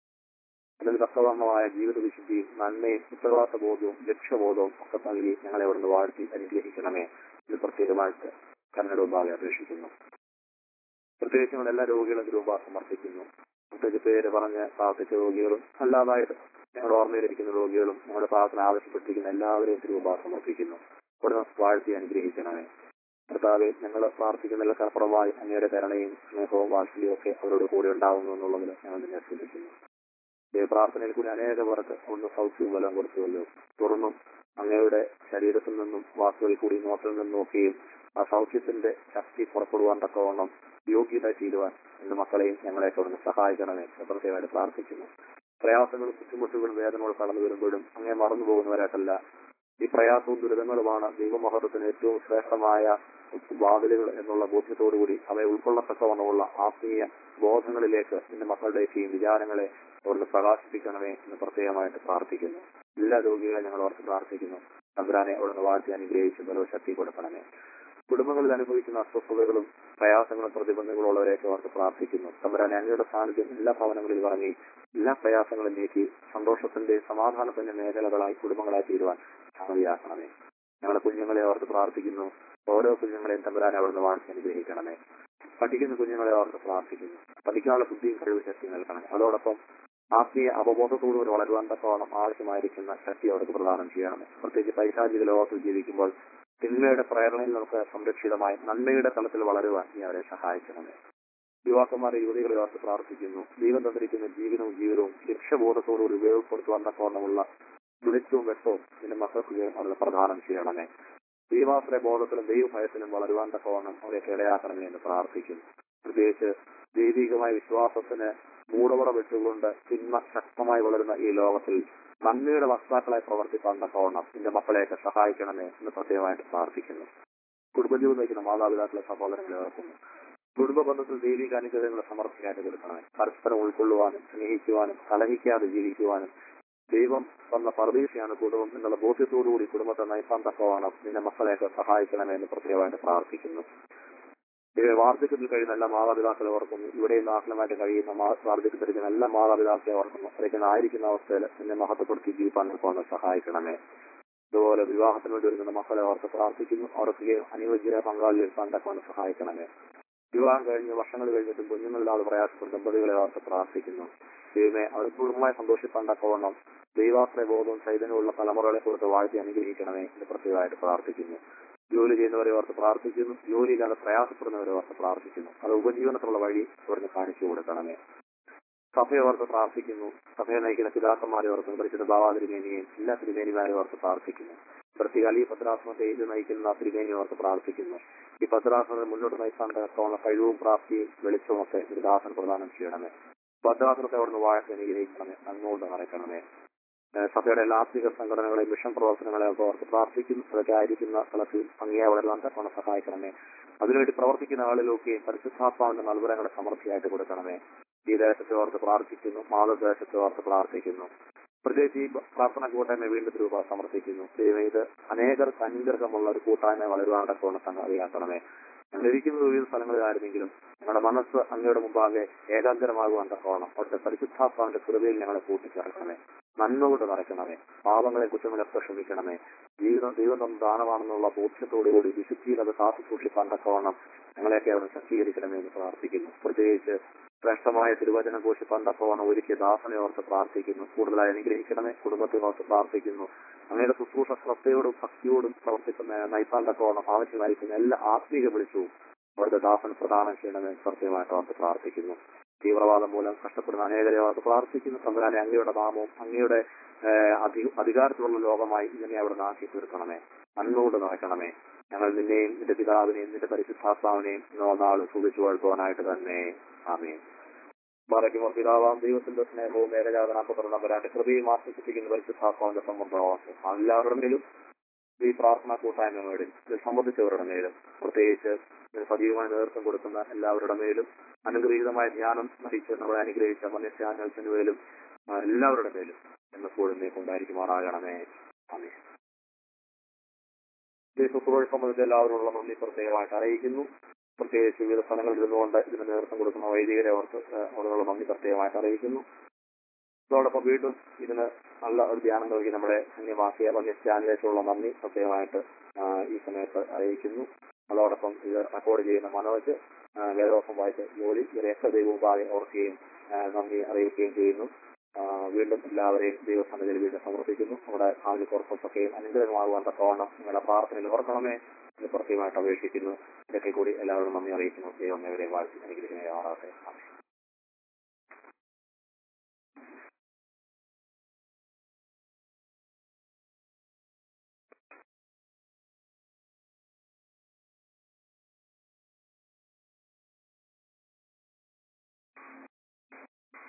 അതിന് തക്കവണ്ണമായ ജീവിത വിശുദ്ധിയും നന്മയും ഉത്തരവാദിത്ത ബോധവും ലക്ഷ്യബോധവും ഒക്കെ നൽകി ഞങ്ങളെ അവിടുന്ന് വാഴ്ത്തി അനുഗ്രഹിക്കണമേ ഇത് പ്രത്യേകമായിട്ട് കന്നഡ മുമ്പാകെ അപേക്ഷിക്കുന്നു പ്രത്യേകിച്ച് ഞങ്ങൾ എല്ലാ രോഗികളും രൂപ സമർപ്പിക്കുന്നു പ്രത്യേകിച്ച് പേര് പറഞ്ഞ് പ്രാർത്ഥിച്ച രോഗികളും അല്ലാതായിട്ട് ഞങ്ങളുടെ ഓർമ്മയിലിരിക്കുന്ന രോഗികളും ഞങ്ങളുടെ പ്രാർത്ഥന ആവശ്യപ്പെട്ടിരിക്കുന്ന എല്ലാവരെയും രൂപ സമർപ്പിക്കുന്നു അവിടുന്ന് വാഴ്ത്തി അനുഗ്രഹിക്കണമേ കർത്താവെ ഞങ്ങൾ പ്രാർത്ഥിക്കുന്നതിലൊക്കെ അപ്പുറമായി അങ്ങയുടെ കരുണയും സ്നേഹവും വാത്സല്യവും ഒക്കെ അവരോട് കൂടെ ഉണ്ടാവുന്നു എന്നുള്ളതിൽ ഞങ്ങൾ നിന്നെ ശ്രദ്ധിക്കുന്നു ഈ പ്രാർത്ഥനയിൽ കൂടി അനേക പേർക്ക് ഒന്ന് സൗഖ്യവും ബലം കൊടുത്തുവല്ലോ തുറന്നും അങ്ങയുടെ ശരീരത്തിൽ നിന്നും വാക്കുകളിൽ കൂടി നോട്ടിൽ നിന്നും നോക്കിയും ആ സൗഖ്യത്തിന്റെ ശക്തി പുറപ്പെടുവാൻ തക്കവണ്ണം യോഗ്യത ചെയ്യുവാൻ എന്റെ മക്കളെയും ഞങ്ങളെയൊക്കെ ഒന്ന് സഹായിക്കണമേ എന്ന് പ്രത്യേകമായിട്ട് പ്രാർത്ഥിക്കുന്നു പ്രയാസങ്ങളും ബുദ്ധിമുട്ടുകളും വേദനകളും കടന്നു വരുമ്പോഴും അങ്ങനെ മറന്നു പോകുന്നവരായിട്ടല്ല ഈ പ്രയാസവും ദുരിതങ്ങളുമാണ് ദൈവമഹത്വത്തിന് ഏറ്റവും ശ്രേഷ്ഠമായ വാതിലുകൾ എന്നുള്ള ബോധ്യത്തോടുകൂടി അവയെ ഉൾക്കൊള്ളത്തക്കവണ്ണമുള്ള ആത്മീയ ബോധങ്ങളിലേക്ക് എന്റെ മക്കളുടെയൊക്കെയും വിചാരങ്ങളെ അവിടുന്ന് പ്രകാശിപ്പിക്കണമേ എന്ന് പ്രത്യേകമായിട്ട് പ്രാർത്ഥിക്കുന്നു എല്ലാ രോഗികളെ ഞങ്ങൾ ഓർത്ത് പ്രാർത്ഥിക്കുന്നു തമ്പുരാനെ അവിടുന്ന് വാഴ്ത്തി അനുഗ്രഹിച്ച് ബലശക്തി കൊടുക്കണമേ കുടുംബങ്ങളിൽ അനുഭവിക്കുന്ന അസ്വസ്ഥതകളും പ്രയാസങ്ങളും പ്രതിബന്ധങ്ങളും ഉള്ളവരെയൊക്കെ ഓർത്ത് പ്രാർത്ഥിക്കുന്നു തമ്പുരാനെ അങ്ങയുടെ സാന്നിധ്യം എല്ലാ ഭവനങ്ങളിൽ ഇറങ്ങി എല്ലാ പ്രയാസങ്ങളും നീക്കി സന്തോഷത്തിന്റെ സമാധാനത്തിന്റെ മേഖലകളായി കുടുംബങ്ങളായി തീരുവാൻ സമതിയാക്കണമേ ഞങ്ങളുടെ കുഞ്ഞുങ്ങളെ ഓർത്ത് പ്രാർത്ഥിക്കുന്നു ഓരോ കുഞ്ഞുങ്ങളെയും തമ്പുരാൻ അവിടുന്ന് വാഴ്ച അനുഗ്രഹിക്കണമേ പഠിക്കുന്ന കുഞ്ഞുങ്ങളെ ഓർത്ത് പ്രാർത്ഥിക്കുന്നു പഠിക്കാനുള്ള ബുദ്ധിയും കഴിവ് ശക്തി നൽകണമേ അതോടൊപ്പം ആത്മീയ അവബോധത്തോടുകൂടി വളരുവാൻ തക്കവണ്ണം ആവശ്യമായിരിക്കുന്ന ശക്തി അവർക്ക് പ്രദാനം ചെയ്യണമേ പ്രത്യേകിച്ച് പൈശാചിക ലോകത്തിൽ ജീവിക്കുമ്പോൾ തിന്മയുടെ പ്രേരണയിൽ നമുക്ക് സംരക്ഷിതമായി നന്മയുടെ തലത്തിൽ വളരുവാൻ നീ അവരെ സഹായിക്കണമേ യുവാക്കന്മാരെ യുവതികളെ ഓർത്ത് പ്രാർത്ഥിക്കുന്നു ദൈവം തന്നിരിക്കുന്ന ജീവനവും ജീവിതവും ലക്ഷ്യബോധത്തോടുകൂടി ഉപയോഗപ്പെടുത്തുവാൻ തക്കവണ്ണമുള്ള വെളിച്ചവും വെട്ടവും നിന്റെ മക്കൾക്ക് അവരെ പ്രദാനം ചെയ്യണമേ ദൈവാശ്രയ ബോധത്തിലും ദൈവഭയത്തിലും വളരുവാൻ തക്കവണ്ണം അവരെയൊക്കെ ഇടയാക്കണമേ എന്ന് പ്രാർത്ഥിക്കുന്നു പ്രത്യേകിച്ച് ദൈവികമായ വിശ്വാസത്തിന് മൂടവറ വെച്ചുകൊണ്ട് തിന്മ ശക്തമായി വളരുന്ന ഈ ലോകത്തിൽ നന്മയുടെ വക്താക്കളായി പ്രവർത്തിക്കാൻ തക്കവണ്ണം നിന്റെ മക്കളെയൊക്കെ സഹായിക്കണമേ എന്ന് പ്രത്യേകമായിട്ട് പ്രാർത്ഥിക്കുന്നു കുടുംബജീവിതം നയിക്കുന്ന മാതാപിതാക്കളെ സഹോദരങ്ങളെ ഓർക്കുന്നു കുടുംബ ബന്ധത്തിൽ ദൈവിക അനുഗ്രഹങ്ങളെ സമർപ്പിക്കാതെ കൊടുക്കണമേ പരസ്പരം ഉൾക്കൊള്ളുവാനും സ്നേഹിക്കുവാനും കലഹിക്കാതെ ജീവിക്കുവാനും ദൈവം തന്ന പരദേശിയാണ് കുടുംബം എന്നുള്ള ബോധ്യത്തോടുകൂടി കുടുംബത്തെ നയിക്കാൻ തക്കവണ്ണം നിന്റെ മക്കളെയൊക്കെ സഹായിക്കണമേ എന്ന് പ്രത്യേകമായിട്ട് പ്രാർത്ഥിക്കുന്നു ഇത് വാർദ്ധക്യത്തിൽ കഴിയുന്ന എല്ലാ മാതാപിതാക്കളെ ഓർക്കുന്നു ഇവിടെയും നാട്ടിലുമായിട്ട് കഴിയുന്ന മാ- വാർദ്ധക്യത്തിലിരിക്കുന്ന എല്ലാ മാതാപിതാക്കളെ ഓർക്കുന്നു അവരൊക്കെ ആയിരിക്കുന്ന അവസ്ഥയിൽ നിന്നെ മഹത്വപ്പെടുത്തി ജീവിക്കാൻ കൊണ്ട് സഹായിക്കണമേ അതുപോലെ വിവാഹത്തിന് വേണ്ടി ഒരുങ്ങുന്ന മക്കളെ ഓർത്ത് പ്രാർത്ഥിക്കുന്നു അവർക്ക് അനുയോജ്യരെ പങ്കാളിയെടുക്കാൻ തക്കവണ്ണം സഹായിക്കണമേ വിവാഹം കഴിഞ്ഞ് വർഷങ്ങൾ കഴിഞ്ഞിട്ടും കുഞ്ഞുങ്ങളില്ലാതെ പ്രയാസപ്പെടുന്ന ദമ്പതികളെ ഓർത്ത് പ്രാർത്ഥിക്കുന്നു ദൈവമേ അവർ പൂർണ്ണമായി സന്തോഷിപ്പാൻ തക്കവണ്ണം ദൈവാശ്രയ ബോധവും ചൈതന്യമുള്ള തലമുറകളെ കുറിച്ച് വാഴ്ത്തി അനുഗ്രഹിക്കണമേ എന്ന് പ്രത്യേകമായിട്ട് പ്രാർത്ഥിക്കുന്നു ജോലി ചെയ്യുന്നവരെ ഓർത്ത് പ്രാർത്ഥിക്കുന്നു ജോലിയില്ലാതെ പ്രയാസപ്പെടുന്നവരെ ഓർത്ത് പ്രാർത്ഥിക്കുന്നു അത് ഉപജീവനത്തിനുള്ള വഴി അവർക്ക് കാണിച്ചു കൊടുക്കണമേ സഭയെ ഓർത്ത് പ്രാർത്ഥിക്കുന്നു സഭയെ നയിക്കുന്ന പിതാക്കന്മാരെ ഓർത്ത് പരിശുദ്ധ ബാബാ തിരുമേനിയെയും എല്ലാ തിരുമേനിമാരെ ഓർത്ത് പ്രാർത്ഥിക്കുന്നു പ്രത്യേക ഈ പത്രാശ്രമത്തെ ഇത് നയിക്കുന്ന തിരുമേനി ഓർത്ത് പ്രാർത്ഥിക്കുന്നു ഈ പത്രാശ്രമത്തെ മുന്നോട്ട് നയിക്കാൻ തക്കമുള്ള കഴിവും പ്രാപ്തിയും വെളിച്ചവും ഒക്കെ ഒരു ദാസൻ പ്രദാനം ചെയ്യണമേ ഭദ്രാസനത്തെ അവിടുന്ന് വാഴത്ത് അനുഗ്രഹിക്കണമേ നന്മകൊണ്ട് നിറയ്ക്കണമേ ഏഹ് സഭയുടെ എല്ലാ ആത്മിക സംഘടനകളെയും മിഷൻ പ്രവർത്തനങ്ങളെയും ഒക്കെ ഓർത്ത് പ്രാർത്ഥിക്കുന്നു അതൊക്കെ ആയിരിക്കുന്ന സ്ഥലത്ത് ഭംഗിയായി വളരുവാൻ തക്കവണ്ണം സഹായിക്കണമേ അതിനുവേണ്ടി പ്രവർത്തിക്കുന്ന ആളുകളൊക്കെ പരിശുദ്ധാത്മാവിന്റെ നൽവരങ്ങളെ സമൃദ്ധിയായിട്ട് കൊടുക്കണമേ ഈ ദേശത്തെ ഓർത്ത് പ്രാർത്ഥിക്കുന്നു മാതൃദേശത്തെ ഓർത്ത് പ്രാർത്ഥിക്കുന്നു പ്രത്യേകിച്ച് ഈ പ്രാർത്ഥന കൂട്ടായ്മ വീണ്ടും രൂപ സമർപ്പിക്കുന്നു ദൈവം ഇത് അനേകർക്ക് അനുഗ്രഹമുള്ള ഒരു കൂട്ടായ്മ വളരുവാൻ തക്കവണ്ണം സംഗതിയാക്കണമേ ഞങ്ങൾ ഇരിക്കുന്ന വിവിധ സ്ഥലങ്ങളിലായിരുന്നെങ്കിലും ഞങ്ങളുടെ മനസ്സ് അങ്ങയുടെ മുമ്പാകെ ഏകാഗ്രമാകുവാൻ തക്കവണ്ണം അവിടുത്തെ പരിശുദ്ധാത്മാവിന്റെ കൃപയിൽ ഞങ്ങളെ കൂട്ടിച്ചേർക്കണമേ നന്മ കൊണ്ട് നിറയ്ക്കണമേ പാപങ്ങളെ കുറ്റങ്ങളൊക്കെ ക്ഷമിക്കണമേ ജീവിതം ദൈവം തന്ന ദാനമാണെന്നുള്ള ബോധ്യത്തോടുകൂടി വിശുദ്ധിയിൽ അത് കാത്തു സൂക്ഷിക്കാൻ തക്കവണ്ണം ഞങ്ങളെയൊക്കെ അവിടെ ശക്തീകരിക്കണമേ എന്ന് പ്രാർത്ഥിക്കുന്നു പ്രത്യേകിച്ച് ശ്രേഷ്ഠമായ തിരുവചനം ഘോഷിപ്പാൻ തക്കവണ്ണം ഒരുക്കിയ ദാസനെ ഓർത്ത് പ്രാർത്ഥിക്കുന്നു കൂടുതലായി അനുഗ്രഹിക്കണമേ കുടുംബത്തെ ഓർത്ത് പ്രാർത്ഥിക്കുന്നു അങ്ങയുടെ ശുശ്രൂഷ ശ്രദ്ധയോടും ഭക്തിയോടും പ്രവർത്തിക്കുന്ന നയിപ്പാൻ തക്കവണ്ണം ആവശ്യമായിരിക്കുന്ന എല്ലാ ആത്മീക വിളിച്ചവും അവിടുത്തെ ദാസൻ പ്രദാനം ചെയ്യണമെന്ന് കൃത്യമായിട്ട് ഓർത്ത് പ്രാർത്ഥിക്കുന്നു തീവ്രവാദം മൂലം കഷ്ടപ്പെടുന്ന അനേകരെ ഓർത്ത് പ്രാർത്ഥിക്കുന്നു തമ്പുരാനെ അങ്ങയുടെ നാമവും അങ്ങയുടെ ഏഹ്, അധി- അധികാരത്തിലുള്ള ലോകമായി ഇതിനെ അവിടെ ആക്കി തീർക്കണമേ നന്മകൊണ്ട് നിറയ്ക്കണമേ ഞങ്ങൾ നിന്നെയും നിന്റെ പിതാവിനെയും നിന്റെ പരിശുദ്ധാത്മാവിനെയും നാൾ സൂക്ഷിച്ചു വളർത്തുവാനായിട്ട് തന്നെ ആമേൻ മറയ്ക്കുമ്പോൾ പിതാവാം ദൈവത്തിന്റെ സ്നേഹവും ഏകജാതനാക്കപ്പെടുന്ന നമ്പരാന്റെ കൃപയും ആശ്വസിപ്പിക്കുന്ന പരിശുദ്ധാത്മാവിന്റെ സമ്മർദ്ദവാസം എല്ലാവരുടെ മേലും ഈ പ്രാർത്ഥന കൂട്ടായ്മ മേലും ഇത് സംബന്ധിച്ചവരുടെ മേലും പ്രത്യേകിച്ച് ഇതിന് സജീവമായി നേതൃത്വം കൊടുക്കുന്ന എല്ലാവരുടെ മേലും അനുഗ്രഹീതമായ ധ്യാനം നയിച്ച് നമ്മളെ അനുഗ്രഹിച്ച മനുഷ്യാനത്തിന് മേലും ആ, എല്ലാവരുടെ മേലും എന്നെപ്പോഴും നീ കൊണ്ടായിരിക്കുമാറാകണമേ അമേ ഈ ശുശ്രൂഷ സംബന്ധിച്ച് എല്ലാവരോടുള്ള നന്ദി പ്രത്യേകമായിട്ട് അറിയിക്കുന്നു പ്രത്യേകിച്ച് വിവിധ സ്ഥലങ്ങളിൽ ഇരുന്നുകൊണ്ട് ഇതിന് നേതൃത്വം കൊടുക്കുന്ന വൈദികരെ അവർക്ക് അവരോടുള്ള നന്ദി പ്രത്യേകമായിട്ട് അറിയിക്കുന്നു അതോടൊപ്പം വീണ്ടും ഇതിന് നല്ല ഒരു ധ്യാനം നൽകി നമ്മുടെ അന്യവാസിയ വന്യസ്ഥാനിലേക്കുള്ള നന്ദി പ്രത്യേകമായിട്ട് ആ, ഈ സമയത്ത് അറിയിക്കുന്നു അതോടൊപ്പം ഇത് റെക്കോർഡ് ചെയ്യുന്ന മനോജ് ആ, വേദോസം വായിച്ച ജോലി ഇവരെയൊക്കെ ദൈവമുപാകെ ഓർക്കുകയും ആ, നന്ദി അറിയിക്കുകയും ചെയ്യുന്നു ആ, വീണ്ടും എല്ലാവരെയും ദൈവസന്നിധിയിൽ വീണ്ടും സമർപ്പിക്കുന്നു നമ്മുടെ ആദ്യ കുറച്ചൊക്കെയും അനുഗ്രഹമാകുവാൻ തക്കവണ്ണം നിങ്ങളുടെ പ്രാർത്ഥനയിൽ ഓർക്കണമേ എന്ന് പ്രത്യേകമായിട്ട് അപേക്ഷിക്കുന്നു ഇതൊക്കെ കൂടി എല്ലാവരും നന്ദി അറിയിക്കുന്നു ദൈവം എവരെയും വാഴ്ത്തി അനുഗ്രഹിക്കുന്നതാറാട്ടെ ആമേൻ